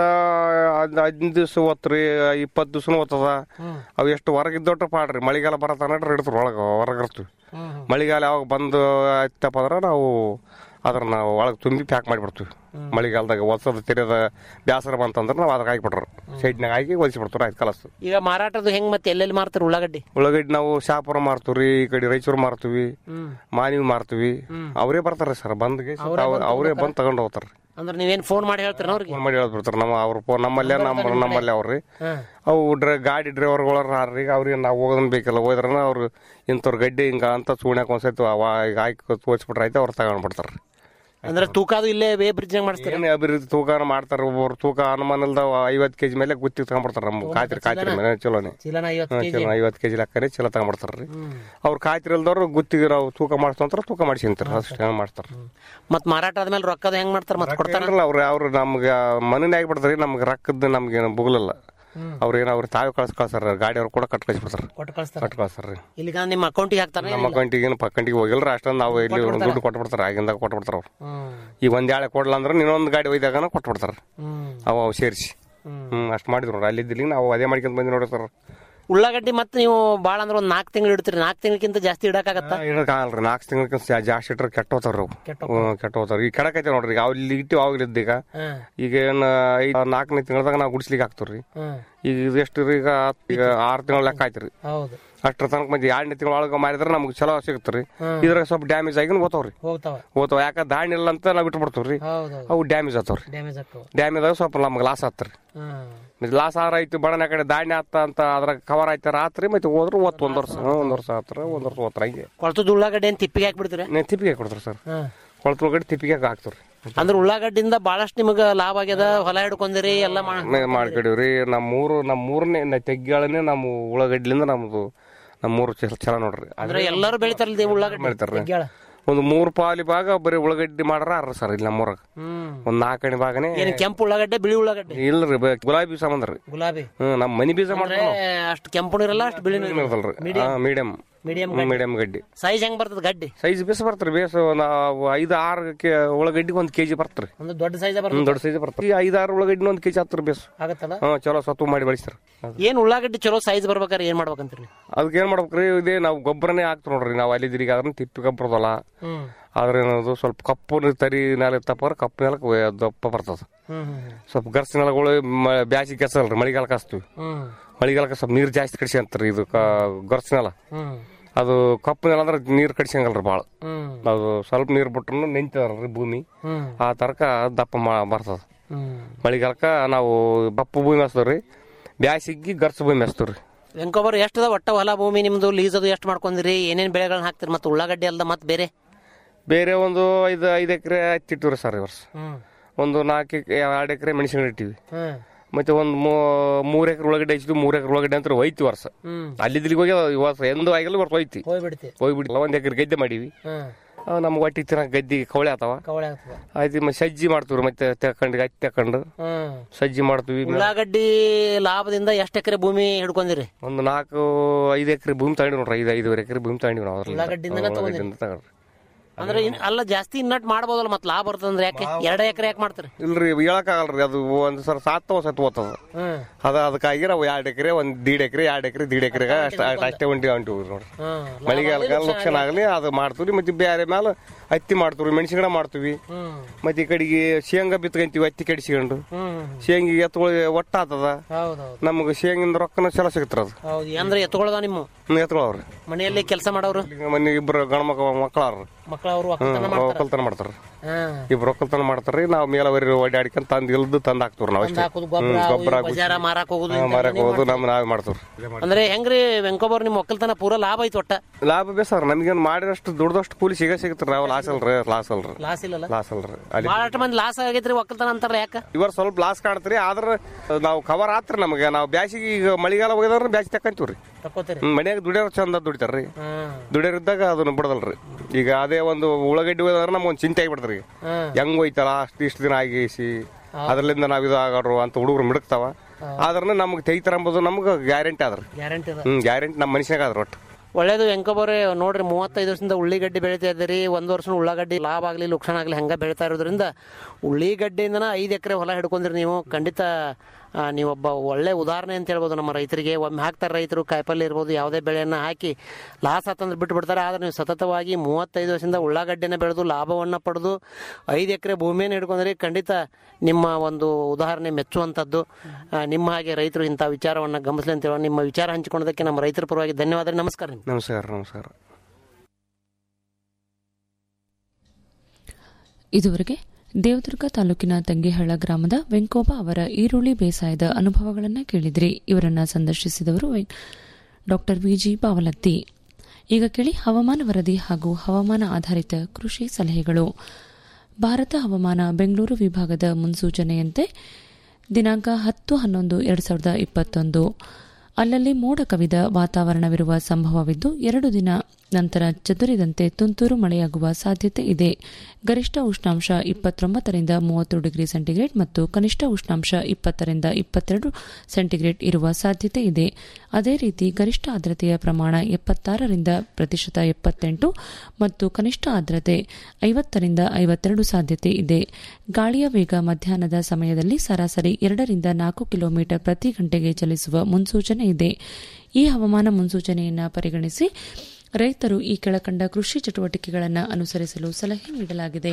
ಹದಿನೈದು ದಿವಸ ಓದ್ರಿ ಇಪ್ಪತ್ತು ದಿವಸನು ಓದ್ತದ ಅವು ಎಷ್ಟು ಹೊರಗಿದ್ದೊಟ್ಟ ಪಾಡ್ರಿ ಮಳೆಗಾಲ ಬರತನ ಹಿಡಿದ್ರು ಒಳಗೆ ಹೊರಗೆ ಇರ್ತೀವಿ ಮಳೆಗಾಲ ಯಾವಾಗ ಬಂದು ಆಯ್ತಪ್ಪ ಅಂದ್ರೆ ನಾವು ಅದ್ರ ನಾವು ಒಳಗೆ ತುಂಬಿ ಪ್ಯಾಕ್ ಮಾಡಿಬಿಡ್ತೀವಿ ಮಳೆಗಾಲದಾಗ ಒದ್ಸೋದು ತಿರ್ಯದ ಬ್ಯಾಸರ ಬಂತಂದ್ರೆ ನಾವು ಅದಕ್ಕೆ ಹಾಕಿಬಿಟ್ರು ಸೈಡ್ನಾಗ ಹಾಕಿ ಒದಿಸಿಬಿಡ್ತಾರೆ ಆಯ್ತು ಕಲಸ್ ಈಗ ಮಾರಾಟದ ಹೆಂಗ್ ಮತ್ತೆ ಎಲ್ಲೆಲ್ಲಿ ಮಾರ್ತಾರೆ ಉಳ್ಳಾಗಡ್ಡಿ ಉಳ್ಳಾಗಡ್ಡಿ ನಾವು ಶಾಪುರ ಮಾರ್ತೀವಿ ಈ ಕಡೆ ರಾಯಚೂರು ಮಾರ್ತೀವಿ ಹ್ಮ್. ಮಾನಿವಿ ಮಾರ್ತೀವಿ ಅವರೇ ಬರ್ತಾರೆ ಸರ್ ಬಂದ್ಗೆ ಅವರೇ ಬಂದು ತಗೊಂಡು ಹೋಗ್ತಾರೆ ಅಂದ್ರೆ ನೀವೇನ್ ಫೋನ್ ಮಾಡಿ ಹೇಳ್ತೀರ ಅವ್ರಿಗೆ ಫೋನ್ ಮಾಡಿ ಹೇಳ್ಬಿಡ್ತಾರೆ ನಮ್ಮ ಅವ್ರ ಫೋನ್ ನಮ್ಮಲ್ಲೇ ನಮ್ಮ ನಮ್ಮಲ್ಲೇ ಅವ್ರಿ ಅವು ಡ್ರೈ ಗಾಡಿ ಡ್ರೈವರ್ಗಳನ್ನ ಹಾರ್ರಿ ಅವ್ರಿಗೆ ನಾವು ಹೋಗೋದನ್ನ ಬೇಕಲ್ಲ ಹೋದ್ರನ ಅವ್ರು ಇಂಥವ್ರ ಗಡ್ಡಿ ಹಿಂಗ ಅಂತ ಸೂಣ್ಯಾಕ ಒಂದ್ಸತಿ ಅವ ಈಗ ಹಾಕಿ ತೋರಿಸ್ಬಿಟ್ರೆ ಆಯ್ತು ಅವ್ರು ತಗೊಂಡ್ಬಿಡ್ತಾರೆ ಅಂದ್ರೆ ತೂಕಾದು ಇಲ್ಲೇ ವೇ ಬ್ರಿಡ್ಜ್ ಮಾಡಿಸ್ತೀರ ಏನು ಅಭಿವೃದ್ಧಿ ತೂಕ ಮಾಡ್ತಾರೆ ಒಬ್ಬರು ತೂಕ ಅನುಮಾನ ಇಲ್ದ ಐವತ್ತು ಕೆಜಿ ಮೇಲೆ ಗುತ್ತಿ ತಗೊಂಡ್ಬಿಡ್ತಾರೆ ನಮ್ಮ ಕಾಯ್ತಿರಿ ಕಾಯ್ತಿರಿ ಮೇಲೆ ಚಲೋನೆ ಚೀಲನ ಐವತ್ತು ಹಾ, ಕೆಜಿ ಚಲೋ ಐವತ್ತು ಕೆಜಿ ಲೆಕ್ಕನೆ ಚಲೋ ತಗೊಂಡ್ಬಿಡ್ತಾರ್ರಿ ಅವ್ರು ಕಾಯ್ತಿರಿ ಇಲ್ದವ್ರು ಗುತ್ತಿಗೆ ನಾವು ತೂಕ ಮಾಡಿಸ್ತಂತಾರ ತೂಕ ಮಾಡಿಸಿಂತಾರ ಅಷ್ಟು ಹೆಂಗ್ ಮಾಡ್ತಾರೆ ಮತ್ ಮಾರಾಟ ಆದ್ಮೇಲೆ ರೊಕ್ಕದ ಹೆಂಗ್ ಮಾಡ್ತಾರ ಮತ್ತೆ ಕೊಡ್ತಾರ ಕೊಡ್ತಾರಲ್ಲ ಅವ್ರು ಅವ್ರು ನಮ್ಗೆ ಮನೇನೆ ಆಗಿಬಿಡ್ತಾರೆ ನಮ್ಗೆ ರೊಕ್ಕದ ನಮ್ಗೆ ಬುಗಲಲ್ಲ ಅವ್ರ ಏನೋ ಅವ್ರು ತಾವೇ ಕಳ್ಸಿ ಕಳ್ಸಾರ ಗಾಡಿ ಅವ್ರು ಕೂಡ ಕಟ್ ಕಳಿಸ್ಬಿಡ್ತಾರ ಕೊಟ್ಟು ಕಳಿಸ್ತಾರೆ ಕಟ್ ಕಳ್ಸಾರ ಇಲ್ಲಿಗ ನಿಮ್ಮ ಅಕೌಂಟಿಗೆ ಹಾಕ್ತಾರೆ ನಮ್ಮ ಅಕೌಂಟಿಗೆ ಏನು ಪಕ್ಕಂಟಿಗೆ ಹೋಗಿಲ್ರ ಅಷ್ಟೊಂದು ನಾವು ಇಲ್ಲಿ ಕೊಟ್ಬಿಡ್ತಾರ. ದುಡ್ಡು ಕೊಟ್ಬಿಡ್ತಾರ ಆಗಿಂದಾಗ ಕೊಟ್ಬಿಡ್ತಾರ ಅವ್ರು ಹ್ಮ್. ಈಗ ಒಂದ್ ಯಾಳೆ ಕೊಡ್ಲ ಅಂದ್ರೆ ಇನ್ನೊಂದು ಗಾಡಿ ಒಯ್ದಾಗ ಕೊಟ್ಬಿಡ್ತಾರ ಹ್ಮ್. ಅವು ಅವು ಸೇರಿಸಿ ಹ್ಮ್ ಅಷ್ಟು ಮಾಡಿದ್ರು ನೋಡ್ರಿ ಅಲ್ಲಿದ್ದಿಲ್ಲ ನಾವು ಅದೇ ಮಾಡ್ಕೊಂಡ್ ಬಂದಿ ನೋಡ್ರಿ ಸರ್ ಉಳ್ಳಾಗಡ್ಡಿ ಮತ್ತೆ ನೀವು ಭಾಳ ಅಂದ್ರೆ ಒಂದು ನಾಲ್ಕು ತಿಂಗಳು ಇಡ್ತೀರಿ ನಾಲ್ಕು ತಿಂಗಳಕ್ಕಿಂತ ಜಾಸ್ತಿ ಇಡಕ್ಕಾಗತ್ತಾ ಇಡಕ್ಕಾಗಲ್ರಿ ನಾಲ್ಕು ತಿಂಗಳಕ್ಕಿಂತ ಜಾಸ್ತಿ ಇಟ್ರೆ ಕೆಟ್ಟ ಹೋತಾವ್ರಿ ಅವು ಹ್ಮ್, ಕೆಟ್ಟ ಹೋತಾವ್ರಿ ಈಗ ಕೆಡಕೈತೆ ನೋಡ್ರಿ ಈಗ ಅಲ್ಲಿ ಇಟ್ಟು ಅವಾಗಲಿದ್ದ ಈಗ ಹ್ಮ್. ಈಗ ಏನ್ ಐದ್ ನಾಲ್ಕನೇ ತಿಂಗಳದಾಗ ನಾವು ಗುಡಿಸ್ಲಿಕ್ಕೆ ಹಾಕ್ತಿವ್ರಿ ಹ್ಮ್. ಈಗ ಇದು ಎಷ್ಟು ರೀ ಈಗ ಹತ್ತ್- ಈಗ ಆರು ತಿಂಗಳ ಲೆಕ್ಕ ಆಯ್ತ್ರಿ ಹೌದು ಅಷ್ಟ್ರ ತನಕ ಮತ್ತೆ ಎರಡನೇ ತಿಂಗಳ ಒಳಗೆ ಮಾರಿದ್ರೆ ನಮ್ಗೆ ಚಲೋ ಸಿಗುತ್ರಿ ಹ್ಮ್. ಇದ್ರಾಗ ಸ್ವಲ್ಪ ಡ್ಯಾಮೇಜ್ ಆಗಿ ಓತಾವ್ರಿ ಹೋಗ್ತಾವ ಓತಾವ ಯಾಕ ದಾಣಿ ಇಲ್ಲ ಅಂತ ನಾವು ಬಿಟ್ಬಿಡ್ತೀವ್ರಿ ಹೌದು ಅವು ಡ್ಯಾಮೇಜ್ ಆತಾವ್ರಿ ಡ್ಯಾಮೇಜ್ ಆಗ್ತಾವ ಡ್ಯಾಮೇಜ್ ಆಗ ಸ್ವಲ್ಪ ನಮ್ಗೆ ಲಾಸ್ ಆತ್ರಿ ಹ್ಮ್ ಲಾಸ್ ಆದ್ರ ಆಯ್ತು ಬಡನ ಕಡೆ ದಾಣಿ ಆತ ಅಂತ ಅದ್ರಾಗ ಕವರ್ ಆಯ್ತಾರ ಆತ್ರಿ ಮತ್ತೆ ಹೋದ್ರು ಒತ್ತು ಒಂದ್ ವರ್ಷ ಹ್ಮ್, ಒಂದ್ ವರ್ಷ ಆತ್ರ ಒಂದ್ ವರ್ಷ ಓತ್ರ ಹಂಗೆ ಕೊಳ್ತದ ಉಳ್ಳಾಗಡ್ಡಿ ಏನು ತಿಪ್ಪಿಗೆ ಹಾಕ್ಬಿಡ್ತೀರ ನೇ ತಿಪ್ಪಿಗೆ ಕೊಡ್ತಾರೆ ಸರ್ ಹ್ಮ್. ಕೊಳತು ಒಳಗಡೆ ತಿಪ್ಪಿಗೆ ಹಾಕ್ತಿವ್ರಿ ಅಂದ್ರೆ ಉಳ್ಳಾಗಡ್ಡಿಯಿಂದ ಬಹಳಷ್ಟು ನಿಮಗೆ ಲಾಭ ಆಗ್ಯದ ಹೊಲ ಹಿಡ್ಕೊಂಡಿರಿ ಎಲ್ಲ ಮಾ- ಮಾಡ್ಕೊಂಡಿವ್ರಿ ನಮ್ಮ ಮೂರು ನಮ್ಮ ಮೂರನೇ ತೆಗ್ಗಾಳನೆ ನಮ್ಮ ಉಳ್ಳಾಗಡ್ಲಿಂದ ನಮ್ದು ನಮ್ಮ ಮೂರು ಚಲ- ಚಲ ನೋಡ್ರಿ ಅಂದ್ರೆ ಎಲ್ಲರೂ ಬೆಳಿತಾರಲ್ಲ ಉಳ್ಳಾಗಡ್ಡಿ ಬೆಳಿತಾರ್ರಿ ತೆಗ್ಗ್ಯಾಳ. ಒಂದು ಮೂರು ಪಾಲಿ ಭಾಗ ಬರೀ ಉಳ್ಳಾಗಡ್ಡಿ ಮಾಡ್ರ ಅರ್ರ ಸರ್ ಇಲ್ಲಿ ನಮ್ಮೂರಾಗ ಹ್ಮ್ ಒಂದ್ ನಾಲ್ಕನೇ ಭಾಗನೇ ಏನು ಕೆಂಪು ಉಳ್ಳಾಗಡ್ಡೆ ಬಿಳಿ ಉಳ್ಳಾಗಡ್ಡೆ ಇಲ್ರಿ ಬ- ಗುಲಾಬಿ ಸಾಮಾನ್ರಿ ಗುಲಾಬಿ ಹ್ಮ್ ನಮ್ಮ ಮನಿ ಬೀಜ ಅಂದ್ರೆ ಮಾಡ್ತಾರ ಅಷ್ಟು ಕೆಂಪು ಇರಲ್ಲ ಅಷ್ಟು ಬಿಳಿ ಇರ್ತಲ್ರಿ ಮೀಡಿಯಂ ಮೀಡಿಯಂ ಮೀಡಿಯಂ ಗಡ್ಡಿ ಸೈಜ್ ಹೆಂಗ್ ಬರ್ತದ ಗಡ್ಡಿ ಸೈಜ್ ಬೇಸ್ ಬರ್ತ್ರಿ ಬೇಸ್ ನಾವು ಐದು ಆರು ಕೆ ಉಳ್ಳಾಗಡ್ಡಿಗೆ ಒಂದ್ ಕೆಜಿ ಬರ್ತ್ರಿ ಒಂದು ದೊಡ್ಡ ಸೈಜ್ ಹ್ಮ್ ಬರ್ತದ ದೊಡ್ಡ ಸೈಜ್ ಬರ್ತಾರೆ ಈ ಐದು ಆರು ಉಳ್ಳಾಗಡ್ಡಿನ ಒಂದ್ ಕೆಜಿ ಹತ್ರ ಬೇಸ್ ಆಗತ್ತಲ್ಲ ಹ್ಮ್ ಚಲೋ ಸತ್ತು ಮಾಡಿ ಬೆಳೆಸ್ತಾರ ಏನ್ ಉಳ್ಳಾಗಡ್ಡಿ ಚಲೋ ಸೈಜ್ ಬರ್ಬೇಕಾದ್ರೆ ಏನ್ ಮಾಡ್ಬೇಕಂತೀರಿ ಅದಕ್ಕೆ ಏನ್ ಮಾಡ್ಬೇಕ್ರಿ ಇದೇ ನಾವು ಗೊಬ್ಬರನೇ ಹಾಕ್ತಿವಿ ನೋಡ್ರಿ ನಾವು ಅಲ್ಲಿದ್ರಿಗೆ ಅದ್ರ ತಿಪ್ಪಿ ಗೊಬ್ಬರದಲ್ಲ ಹ್ಮ್ ಆದ್ರೆ ಏನದು ಸ್ವಲ್ಪ ಕಪ್ಪು ತರಿ ನೆಲ ತಪ್ಪ ಕಪ್ಪು ನೆಲಕ್ಕೆ ದಪ್ಪ ಬರ್ತದ ಹ್ಮ್ ಹ್ಮ್ ಸ್ವಲ್ಪ ಗರ್ಸ್ ನೆಲಗಳು ಮ- ಬ್ಯಾಸಿಗೆ ಕೆಸಲ್ರಿ ಮಳಿಗಾಲಕ್ಕೆ ಹಚ್ತೀವಿ ಹ್ಮ್ ಮಳಿಗಾಲಕ್ಕೆ ಸ್ವಲ್ಪ ನೀರು ಜಾಸ್ತಿ ಕಡಿಸಿ ಅಂತಾರ ಇದು ಗರ್ಸ್ ನೆಲ ಹ್ಮ್ ಅದು ಕಪ್ಪು ನೆಲ ಅಂದ್ರೆ ನೀರು ಕಡಿಸಂಗಲ್ರಿ ಭಾಳ ಹ್ಮ್ ಅದು ಸ್ವಲ್ಪ ನೀರು ಬಿಟ್ರು ನಿಂತದ್ರಿ ಭೂಮಿ ಹ್ಮ್ ಆ ತರಕ ದಪ್ಪ ಮಾ- ಬರ್ತದ ಹ್ಮ್ ಮಳಿಗಾಲಕ್ಕೆ ನಾವು ಬಪ್ಪು ಭೂಮಿ ಹಚ್ತೀವ್ರಿ ಬ್ಯಾಸಿಗೆ ಗರ್ಸ್ ಭೂಮಿ ಹಚ್ತೀವ್ರಿ ವೆಂಕೋಬರ್ ಎಷ್ಟದ ಒಟ್ಟ ಹೊಲ ಭೂಮಿ ನಿಮ್ದು ಲೀಸ್ ಅದು ಎಷ್ಟು ಮಾಡ್ಕೊಂಡಿರಿ ಏನೇನ್ ಬೆಳೆಗಳನ್ನ ಹಾಕ್ತಿರಿ ಮತ್ತೆ ಉಳ್ಳಾಗಡ್ಡಿ ಅಲ್ದ ಮತ್ತೆ ಬೇರೆ ಬೇರೆ ಒಂದು ಐದು ಐದು ಎಕರೆ ಹತ್ತಿಟ್ಟಿವ್ರಿ ಸರ್ ಈ ವರ್ಷ ಹ್ಮ್ ಒಂದು ನಾಲ್ಕು ಎರಡು ಎಕರೆ ಮೆಣಸಿನಕಾಯಿ ಇಟ್ಟಿವಿ ಹ್ಮ್ ಮತ್ತೆ ಒಂದು ಮೂರು ಎಕರೆ ಒಳಗಡೆ ಹಚ್ಚಿದ್ವಿ ಮೂರು ಎಕರೆ ಒಳಗಡೆ ಅಂತ ಹೋಯ್ತು ವರ್ಷ ಹ್ಮ್ ಅಲ್ಲಿದ್ರಿಗೆ ಹೋಗಿ ಈ ವರ್ಷ ಎಂದು ಆಗಿಲ್ಲ ವರ್ಷ ಹೋಯ್ತಿ ಹೋಗ್ಬಿಡ್ತಿ ಹೋಗ್ಬಿಟ್ಟಿಲ್ಲ ಒಂದು ಎಕರೆ ಗದ್ದೆ ಮಾಡೀವಿ ಹ್ಮ್ ನಮ್ಗೆ ಒಟ್ಟಿಗೆ ತಿನ್ನಕ್ಕೆ ಗದ್ದೆ ಕವಳೆ ಆತಾವ ಕವಳೆ ಆಗ್ತದ ಆಯ್ತು ಮತ್ತೆ ಸಜ್ಜಿ ಮಾಡ್ತೀವ್ರಿ ಮತ್ತೆ ತಕೊಂಡು ಹತ್ತಿ ತಕೊಂಡು ಹ್ಮ್ ಸಜ್ಜಿ ಮಾಡ್ತೀವಿ ಉಳ್ಳಾಗಡ್ಡಿ ಲಾಭದಿಂದ ಎಷ್ಟು ಎಕರೆ ಭೂಮಿ ಹಿಡ್ಕೊಂಡಿರಿ ಒಂದು ನಾಲ್ಕು ಐದು ಎಕರೆ ಭೂಮಿ ತಗೊಂಡಿವಿ ನೋಡ್ರಿ ಐದು ಐದುವರೆ ಎಕರೆ ಭೂಮಿ ತಗೊಂಡಿವಿ ನಾವು ಅದ್ರಲ್ಲಿ ಉಳ್ಳಾಗಡ್ಡಿಯಿಂದನೇ ತಗೊಂಡಿರಿ? ಉಳ್ಳಾಗಡ್ಡಿಯಿಂದ ತಗೊಂಡ್ರಿ ಅಂದ್ರೆ ಇನ್- ಅಲ್ಲ ಜಾಸ್ತಿ ಇನ್ನಟ್ ಮಾಡ್ಬೋದಲ್ಲ ಮತ್ತೆ ಲಾಭ ಬರ್ತದಂದ್ರೆ ಯಾಕೆ ಎರಡ ಎಕರೆ ಯಾಕೆ ಮಾಡ್ತೀರಿ ಇಲ್ರಿ ಹೇಳಕ್ಕಾಗಲ್ರಿ ಅದು ಒಂದು ಸಲ ಸಾತ್ತ ಒಂದು ಸತ್ ಓದ್ತದ ಹ್ಮ್ ಅದ ಅದಕ್ಕಾಗಿ ನಾವು ಎರಡು ಎಕರೆ ಒಂದ್ ದೀಡ್ ಎಕರೆ ಎರಡು ಎಕರೆ ದೀಡ್ ಎಕರೆಗೆ ಅಷ್ಟ ಅಷ್ಟೇ ಒಂಟಿ ಹೊಂಟಿವಿ ನೋಡ್ರಿ ಹ್ಮ್ ಮಳಿಗಾಲ ಲಕ್ಷಣ ಆಗಲಿ ಅದು ಮಾಡ್ತೀವಿ ಮತ್ತೆ ಬೇರೆ ಮೇಲೆ ಹತ್ತಿ ಮಾಡ್ತೀವಿ ಮೆಣಸಿನ ಗಿಡ ಮಾಡ್ತೀವಿ ಹ್ಮ್ ಮತ್ತೆ ಈ ಕಡೆಗೆ ಶೇಂಗಾ ಬಿತ್ಕೊಂತೀವಿ ಹತ್ತಿ ಕಡಿಸ್ಕೊಂಡು ಹ್ಮ್ ಶೇಂಗಿಗೆ ಎತ್ಕೊಳ್ಳಿ ಒಟ್ಟಾತದ ಹೌದೌದು ನಮ್ಗೆ ಶೇಂಗಿಂದ ರೊಕ್ಕನ ಚಲೋ ಸಿಗ್ತಾರ ಅದು ಹೌದು ಅಂದ್ರೆ ಎತ್ಕೊಳ್ಳೋದ ನಿಮ್ಮ ಎತ್ಕೊಳ್ಳವ್ರಿ ಮನೆಯಲ್ಲಿ ಕೆಲಸ ಮಾಡೋರು ಮನೆ ಇಬ್ಬರು ಗಂಡ ಮಕ್ಕ ಮಕ್ಕಳಾರ ಮಕ್ಕಳು ಅವರು ಒಕ್ಕಲ್ತನ ಮಾಡ್ತಾರ ಒಕ್ಕಲ್ತನ ಮಾಡ್ತಾರ ಹ್ಮ್ ಇಬ್ರು ಒಕ್ಕಲ್ತನ ಮಾಡ್ತಾರ್ರಿ ನಾವು ಮೇಲವರಿ ಓಡಾಡ್ಕೊಂಡ್ ತಂದ್ ಇಲ್ದು ತಂದ್ ಹಾಕ್ತಿವ್ರಿ ನಾವು ತಂದ್ ಹಾಕೋದು, ಗೊಬ್ರ ಹಾಕೋದು, ಬಜಾರ ಮಾರಾಕ್ ಹೋಗೋದು ಇಂಥವೆಲ್ಲ ಮಾರಕ್ ನೀವು ಹೋಗೋದು ನಮ್ ನಾವೇ ಮಾಡ್ತೀವ್ರಿ ಅಂದ್ರೆ ಹೆಂಗ್ರಿ ವೆಂಕೋಬರ್ ನಿಮ್ಮ ಒಕ್ಕಲ್ತನ ಪೂರ ಲಾಭ ಐತಿ ಒಟ್ಟ ಲಾಭ ಬೇಸಾರ ನಮ್ಗೇನ್ ಮಾಡಿದಷ್ಟು ದುಡ್ದಷ್ಟು ಕೂಲಿ ಸಿಗ ಸಿಗತ್ರಿ ನಾವು ಲಾಸ್ ಅಲ್ರಿ ಲಾಸ್ ಅಲ್ರಿ ಲಾಸ್ ಇಲ್ಲಲ್ಲ ಲಾಸ್ ಅಲ್ರಿ ಅಲ್ಲಿ ಬಹಳಷ್ಟು ಮಂದಿ ಲಾಸ್ ಆಗೈತ್ರಿ ಒಕ್ಕಲ್ತನ ಅಂತಾರಲ್ಲ ಯಾಕ ಇವರು ಸ್ವಲ್ಪ ಲಾಸ್ ಕಾಣ್ತ್ರಿ ಆದ್ರ ನಾವು ಕವರ್ ಆತ್ರಿ ನಮಗೆ ನಾವು ಬ್ಯಾಸಿಗೆ ಈಗ ಮಳಿಗಾಲ ಹೋಗಿದ್ರೆ ಬ್ಯಾಸಿ ತಕ್ಕಂತೀವ್ರಿ ತಕ್ಕೋತೀರಿ ಮನ್ಯಾಗ ದುಡಿಯೋರು ಚಂದ ದುಡಿತಾರ್ರಿ ಹ್ಮ್ ದುಡಿಯೋರಿದ್ದಾಗ ಅದನ್ನ ಬಿಡದಲ್ರಿ ಈಗ ಅದೇ ಒಂದು ಉಳ್ಳಾಗಡ್ಡಿ ಹೋದ್ರೆ ನಮ್ಗೆ ಒಂದು ಚಿಂತೆ ಆಗಿಬಿಡ್ತಾರಿ ಹ್ಮ್ ಹೆಂಗ್ ಹೋಯ್ತಲ್ಲ ಅಷ್ಟು ಇಷ್ಟು ದಿನ ಆಗಿಸಿ ಅದ್ರಲ್ಲಿಂದ ನಾವ್ ಇದು ಆಗೋರು ಅಂತ ಹುಡುಗರು ಮಿಡಕ್ತಾವ ಆದ್ರ ನಮ್ಗೆ ತೆಗಿತಾರ ಅಂಬೋದು ನಮ್ಗೆ ಗ್ಯಾರಂಟಿ ಆದ್ರಿ ಗ್ಯಾರಂಟಿ ಅದ ಹ್ಮ್ ಗ್ಯಾರಂಟಿ ನಮ್ಮ ಮನುಷ್ಯನಾಗ ಆದ್ರ ಒಟ್ಟು ಒಳ್ಳೇದು ವೆಂಕೋಬರೇ ನೋಡ್ರಿ ಮೂವತ್ತೈದು ವರ್ಷದಿಂದ ಉಳ್ಳಿಗಡ್ಡಿ ಬೆಳಿತಾ ಇದ್ದೀರಿ ಒಂದು ವರ್ಷ ಉಳ್ಳಾಗಡ್ಡಿ ಲಾಭ ಆಗಲಿ ಲುಕ್ಷಣ ಆಗಲಿ ಹಂಗೆ ಬೆಳಿತಾ ಇರೋದ್ರಿಂದ ಉಳ್ಳಿಗಡ್ಡೆಯಿಂದನ ಐದು ಎಕರೆ ಹೊಲ ಹಿಡ್ಕೊಂಡ್ರಿ ನೀವು ಖಂಡಿತ ಆ, ನೀವೊಬ್ಬ ಒಳ್ಳೆ ಉದಾಹರಣೆ ಅಂತ ಹೇಳ್ಬೋದು ನಮ್ಮ ರೈತರಿಗೆ ಒಮ್ಮೆ ಹಾಕ್ತಾರೆ ರೈತರು ಕಾಯಿಪಲ್ಲೆ ಇರ್ಬೋದು ಯಾವುದೇ ಬೆಳೆಯನ್ನು ಹಾಕಿ ಲಾಸ್ ಆತಂದ್ರೆ ಬಿಟ್ಟು ಬಿಡ್ತಾರೆ ಆದರೆ ನೀವು ಸತತವಾಗಿ ಮೂವತ್ತೈದು ವರ್ಷದಿಂದ ಉಳ್ಳಾಗಡ್ಡೆನ ಬೆಳೆದು ಲಾಭವನ್ನು ಪಡೆದು ಐದು ಎಕರೆ ಭೂಮಿಯನ್ನು ಹಿಡ್ಕೊಂಡ್ರಿ ಖಂಡಿತ ನಿಮ್ಮ ಒಂದು ಉದಾಹರಣೆ ಮೆಚ್ಚುವಂಥದ್ದು ಆ, ನಿಮ್ಮ ಹಾಗೆ ರೈತರು ಇಂಥ ವಿಚಾರವನ್ನು ಗಮನಿಸಲಿ ಅಂತ ಹೇಳೋ ನಿಮ್ಮ ವಿಚಾರ ಹಂಚಿಕೊಳ್ಳೋದಕ್ಕೆ ನಮ್ಮ ರೈತರ ಪರವಾಗಿ ಧನ್ಯವಾದ ರೀ. ನಮಸ್ಕಾರ ನಿಮ್ಗೆ. ನಮಸ್ಕಾರ ನಮಸ್ಕಾರ ಇದುವರೆಗೆ ದೇವದುರ್ಗ ತಾಲೂಕಿನ ತಂಗಿಹಳ್ಳ ಗ್ರಾಮದ ವೆಂಕೋಬ ಅವರ ಈರುಳ್ಳಿ ಬೇಸಾಯದ ಅನುಭವಗಳನ್ನು ಕೇಳಿದ್ರಿ ಇವರನ್ನ ಸಂದರ್ಶಿಸಿದವರು ಡಾಕ್ಟರ್ ವಿಜಿ ಬಾವಲತ್ತಿ ಈಗ ಕೇಳಿ ಹವಾಮಾನ ವರದಿ ಹಾಗೂ ಹವಾಮಾನ ಆಧಾರಿತ ಕೃಷಿ ಸಲಹೆಗಳು ಭಾರತ ಹವಾಮಾನ ಬೆಂಗಳೂರು ವಿಭಾಗದ ಮುನ್ಸೂಚನೆಯಂತೆ ದಿನಾಂಕ ಹತ್ತು ಹನ್ನೊಂದು ಎರಡು ಸಾವಿರದ ಇಪ್ಪತ್ತೊಂದು ಅಲ್ಲಲ್ಲಿ ಮೋಡ ಕವಿದ ವಾತಾವರಣವಿರುವ ಸಂಭವವಿದ್ದು ಎರಡು ದಿನ ನಂತರ ಚದುರಿದಂತೆ ತುಂತುರು ಮಳೆಯಾಗುವ ಸಾಧ್ಯತೆ ಇದೆ ಗರಿಷ್ಠ ಉಷ್ಣಾಂಶ ಇಪ್ಪತ್ತೊಂಬತ್ತರಿಂದ ಮೂವತ್ತು ಡಿಗ್ರಿ ಸೆಂಟಿಗ್ರೇಡ್ ಮತ್ತು ಕನಿಷ್ಠ ಉಷ್ಣಾಂಶ ಇಪ್ಪತ್ತರಿಂದ ಇಪ್ಪತ್ತೆರಡು ಸೆಂಟಿಗ್ರೇಡ್ ಇರುವ ಸಾಧ್ಯತೆ ಇದೆ ಅದೇ ರೀತಿ ಗರಿಷ್ಠ ಆರ್ದ್ರತೆಯ ಪ್ರಮಾಣ ಎಪ್ಪತ್ತಾರರಿಂದ ಪ್ರತಿಶತ ಎಪ್ಪತ್ತೆಂಟು ಮತ್ತು ಕನಿಷ್ಠ ಆರ್ದ್ರತೆ ಐವತ್ತರಿಂದ ಐವತ್ತೆರಡು ಸಾಧ್ಯತೆ ಇದೆ ಗಾಳಿಯ ವೇಗ ಮಧ್ಯಾಹ್ನದ ಸಮಯದಲ್ಲಿ ಸರಾಸರಿ ಎರಡರಿಂದ ನಾಲ್ಕು ಕಿಲೋಮೀಟರ್ ಪ್ರತಿ ಗಂಟೆಗೆ ಚಲಿಸುವ ಮುನ್ಸೂಚನೆ ಇದೆ ಈ ಹವಾಮಾನ ಮುನ್ಸೂಚನೆಯನ್ನು ಪರಿಗಣಿಸಿ ರೈತರು ಈ ಕೆಳಕಂಡ ಕೃಷಿ ಚಟುವಟಿಕೆಗಳನ್ನು ಅನುಸರಿಸಲು ಸಲಹೆ ನೀಡಲಾಗಿದೆ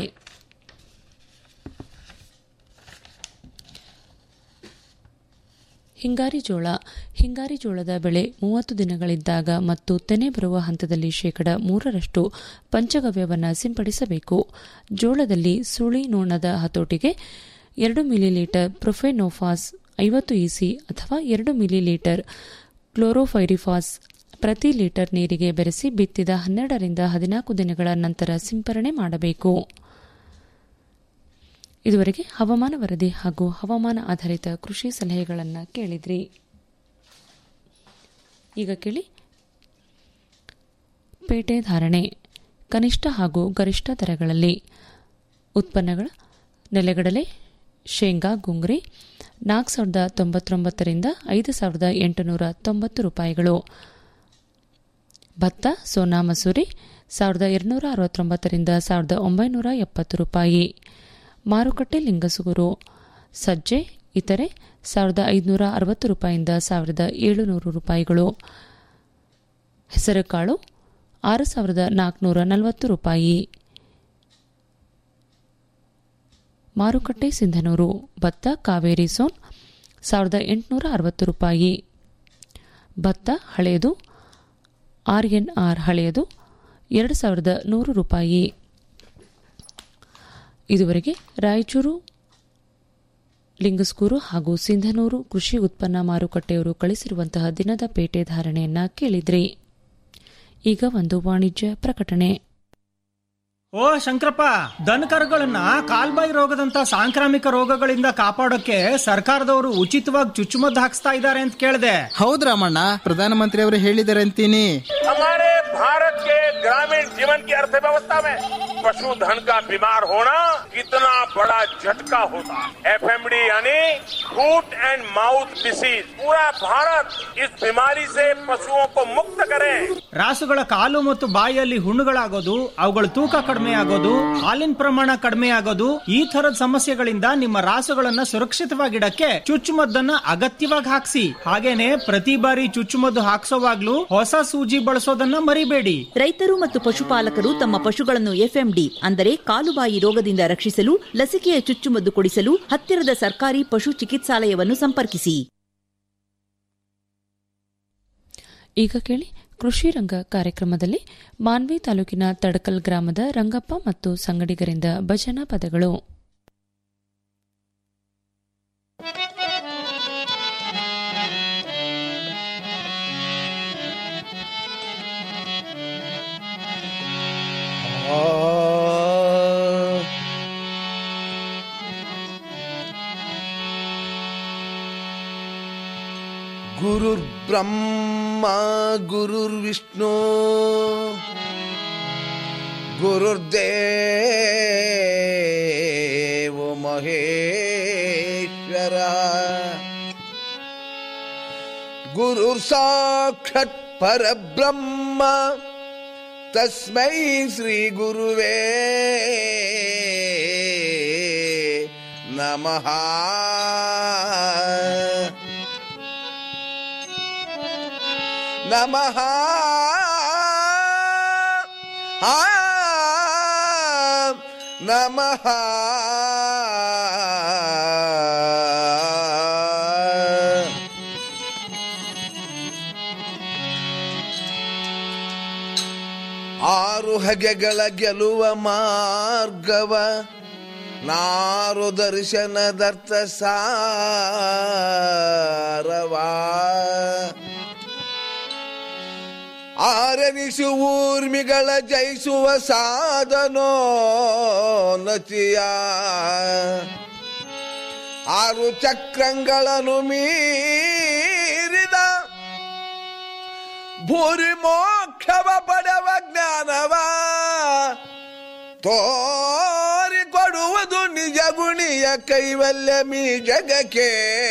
ಹಿಂಗಾರಿ ಜೋಳ ಹಿಂಗಾರಿ ಜೋಳದ ಬೆಳೆ ಮೂವತ್ತು ದಿನಗಳಿದ್ದಾಗ ಮತ್ತು ತೆನೆ ಬರುವ ಹಂತದಲ್ಲಿ ಶೇಕಡ ಮೂರರಷ್ಟು ಪಂಚಗವ್ಯವನ್ನು ಸಿಂಪಡಿಸಬೇಕು ಜೋಳದಲ್ಲಿ ಸುಳಿ ನೋಣದ ಹತೋಟಿಗೆ ಎರಡು ಮಿಲಿಲೀಟರ್ ಪ್ರೊಫೆನೋಫಾಸ್ ಐವತ್ತು ಇಸಿ ಅಥವಾ ಎರಡು ಮಿಲಿಲೀಟರ್ ಕ್ಲೋರೋಫೈರಿಫಾಸ್ ಪ್ರತಿ ಲೀಟರ್ ನೀರಿಗೆ ಬೆರೆಸಿ ಬಿತ್ತಿದ ಹನ್ನೆರಡರಿಂದ ಹದಿನಾಲ್ಕು ದಿನಗಳ ನಂತರ ಸಿಂಪರಣೆ ಮಾಡಬೇಕು ಇದುವರೆಗೆ ಹವಾಮಾನ ವರದಿ ಹಾಗೂ ಹವಾಮಾನ ಆಧಾರಿತ ಕೃಷಿ ಸಲಹೆಗಳನ್ನು ಕೇಳಿದ್ರಿ ಈಗ ಕೇಳಿ ಪೇಟೆ ಧಾರಣೆ ಕನಿಷ್ಠ ಹಾಗೂ ಗರಿಷ್ಠ ದರಗಳಲ್ಲಿ ಉತ್ಪನ್ನಗಳ ನೆಲೆಗಡಲೆ ಶೇಂಗಾ ಗುಂಗ್ರಿ ನಾಲ್ಕು ಸಾವಿರದ ತೊಂಬತ್ತೊಂಬತ್ತರಿಂದ ಐದು ಸಾವಿರದ ಎಂಟುನೂರ ತೊಂಬತ್ತು ರೂಪಾಯಿಗಳು ಭತ್ತ ಸೋನಾ ಮಸೂರಿ ಸಾವಿರದ ಎರಡುನೂರ ಅರವತ್ತೊಂಬತ್ತರಿಂದ ಸಾವಿರದ ಒಂಬೈನೂರ ಎಪ್ಪತ್ತು ರೂಪಾಯಿ ಮಾರುಕಟ್ಟೆ ಲಿಂಗಸುಗೂರು ಸಜ್ಜೆ ಇತರೆ ಸಾವಿರದ ಐದುನೂರ ಅರವತ್ತು ರೂಪಾಯಿಯಿಂದ ಸಾವಿರದ ಏಳುನೂರು ರೂಪಾಯಿಗಳು ಹೆಸರುಕಾಳು ಆರು ಸಾವಿರದ ನಾಲ್ಕುನೂರ ನಲವತ್ತು ರೂಪಾಯಿ ಮಾರುಕಟ್ಟೆ ಸಿಂಧನೂರು ಭತ್ತ ಕಾವೇರಿ ಸೋನ್ ಸಾವಿರದ ಎಂಟುನೂರ ಅರವತ್ತು ರೂಪಾಯಿ ಭತ್ತ ಹಳೆಯದು ಆರ್ಎನ್ಆರ್ ಹಳೆಯದು ಎರಡು ಸಾವಿರದ ನೂರು ರೂಪಾಯಿ ಇದುವರೆಗೆ ರಾಯಚೂರು ಲಿಂಗಸ್ಕೂರು ಹಾಗೂ ಸಿಂಧನೂರು ಕೃಷಿ ಉತ್ಪನ್ನ ಮಾರುಕಟ್ಟೆಯವರು ಕಳಿಸಿರುವಂತಹ ದಿನದ ಪೇಟೆ ಧಾರಣೆಯನ್ನ ಕೇಳಿದ್ರಿ ಈಗ ಒಂದು ವಾಣಿಜ್ಯ ಪ್ರಕಟಣೆ ಓ ಶಂಕರಪ್ಪ ದನಕರುಗಳನ್ನ ಕಾಲ್ಬಾಯಿ ರೋಗದಂತ ಸಾಂಕ್ರಾಮಿಕ ರೋಗಗಳಿಂದ ಕಾಪಾಡೋಕೆ ಸರ್ಕಾರದವರು ಉಚಿತವಾಗಿ ಚುಚ್ಚುಮದ್ದು ಹಾಕ್ಸ್ತಾ ಇದ್ದಾರೆ ಅಂತ ಕೇಳಿದೆ ಹೌದ್ ರಾಮಣ್ಣ ಪ್ರಧಾನಮಂತ್ರಿ ಅವರು ಹೇಳಿದ್ದಾರೆ ಅಂತೀನಿ हमारे भारत के ग्रामीण जीवन की अर्थव्यवस्था में पशुधन का बीमार होना कितना बड़ा झटका होता है एफएमडी यानी फूट एंड माउथ डिसीज पूरा भारत इस बीमारी से पशुओं को मुक्त करे ರಾಸುಗಳ ಕಾಲು ಮತ್ತು ಬಾಯಿಯಲ್ಲಿ ಹುಣ್ಣುಗಳಾಗೋದು ಅವುಗಳ ತೂಕ ಕಡಿಮೆ ಆಗೋದು ಹಾಲಿನ ಪ್ರಮಾಣ ಕಡಿಮೆ ಆಗೋದು ಈ ತರದ ಸಮಸ್ಯೆಗಳಿಂದ ನಿಮ್ಮ ರಾಸುಗಳನ್ನ ಸುರಕ್ಷಿತವಾಗಿಡಕ್ಕೆ ಚುಚ್ಚುಮದ್ದನ್ನ ಅಗತ್ಯವಾಗಿ ಹಾಕ್ಸಿ ಹಾಗೇನೆ ಪ್ರತಿ ಬಾರಿ ಚುಚ್ಚುಮದ್ದು ಹಾಕ್ಸೋವಾಗ್ಲೂ ಹೊಸ ಸೂಜಿ ಬಳಸೋದನ್ನ ಮರಿಬೇಡಿ ರೈತರು ಮತ್ತು ಪಶುಪಾಲಕರು ತಮ್ಮ ಪಶುಗಳನ್ನು ಎಫ್ಎಂಡಿ ಅಂದರೆ ಕಾಲುಬಾಯಿ ರೋಗದಿಂದ ರಕ್ಷಿಸಲು ಲಸಿಕೆಯ ಚುಚ್ಚುಮದ್ದು ಕೊಡಿಸಲು ಹತ್ತಿರದ ಸರ್ಕಾರಿ ಪಶು ಚಿಕಿತ್ಸಾಲಯವನ್ನು ಸಂಪರ್ಕಿಸಿ ಈಗ ಕೇಳಿ ಕೃಷಿ ರಂಗ ಕಾರ್ಯಕ್ರಮದಲ್ಲಿ ಮಾನ್ವಿ ತಾಲೂಕಿನ ತಡಕಲ್ ಗ್ರಾಮದ ರಂಗಪ್ಪ ಮತ್ತು ಸಂಗಡಿಗರಿಂದ ಭಜನಾ ಪದಗಳು गुरुर्ब्रह्मा गुरुर्विष्णु गुरुर्देव महेश्वर गुरुर्साक्षात् परब्रह्म तस्मै श्रीगुरुवे नमः नमः आ नमः ಆರು ಹಗೆಗಳ ಗೆಲುವ ಮಾರ್ಗವ ನಾರು ದರ್ಶನದರ್ಥ ಸಾರವಾ ಆರನಿಸು ಊರ್ಮಿಗಳ ಜಯಿಸುವ ಸಾಧನೋ ನಚಿಯ ಆರು ಚಕ್ರಂಗಳನ್ನು ಮೀರಿದ ಭೂರಿ ಮೋಕ್ಷವ ಪಡೆವ ತೋರಿ ಕೊಡುವುದು ನಿಜ ಗುಣಿಯ ಕೈವಲ್ಯ ಮೀ ಜಗಕ್ಕೆ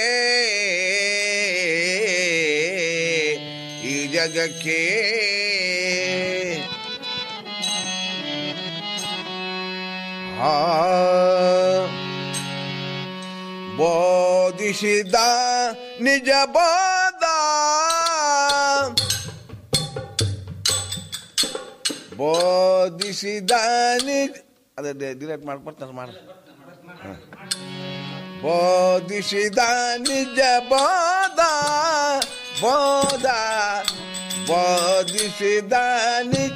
ಈ ಜಗಕ್ಕೆ ಆ ಬೋಧಿಸಿದ ನಿಜ ಬೋಧ ಬೋಧಿಸಿದ ನಿಜ ಅದೇ ಡಿಲೇಟ್ ಮಾಡ್ಕೊಡ್ತಾರೆ ಮಾಡ ಬೋಧಿಸಿದ ನಿಜ ಬೋಧ ಬೋಧ ಬೋಧಿಸಿದ ನಿಜ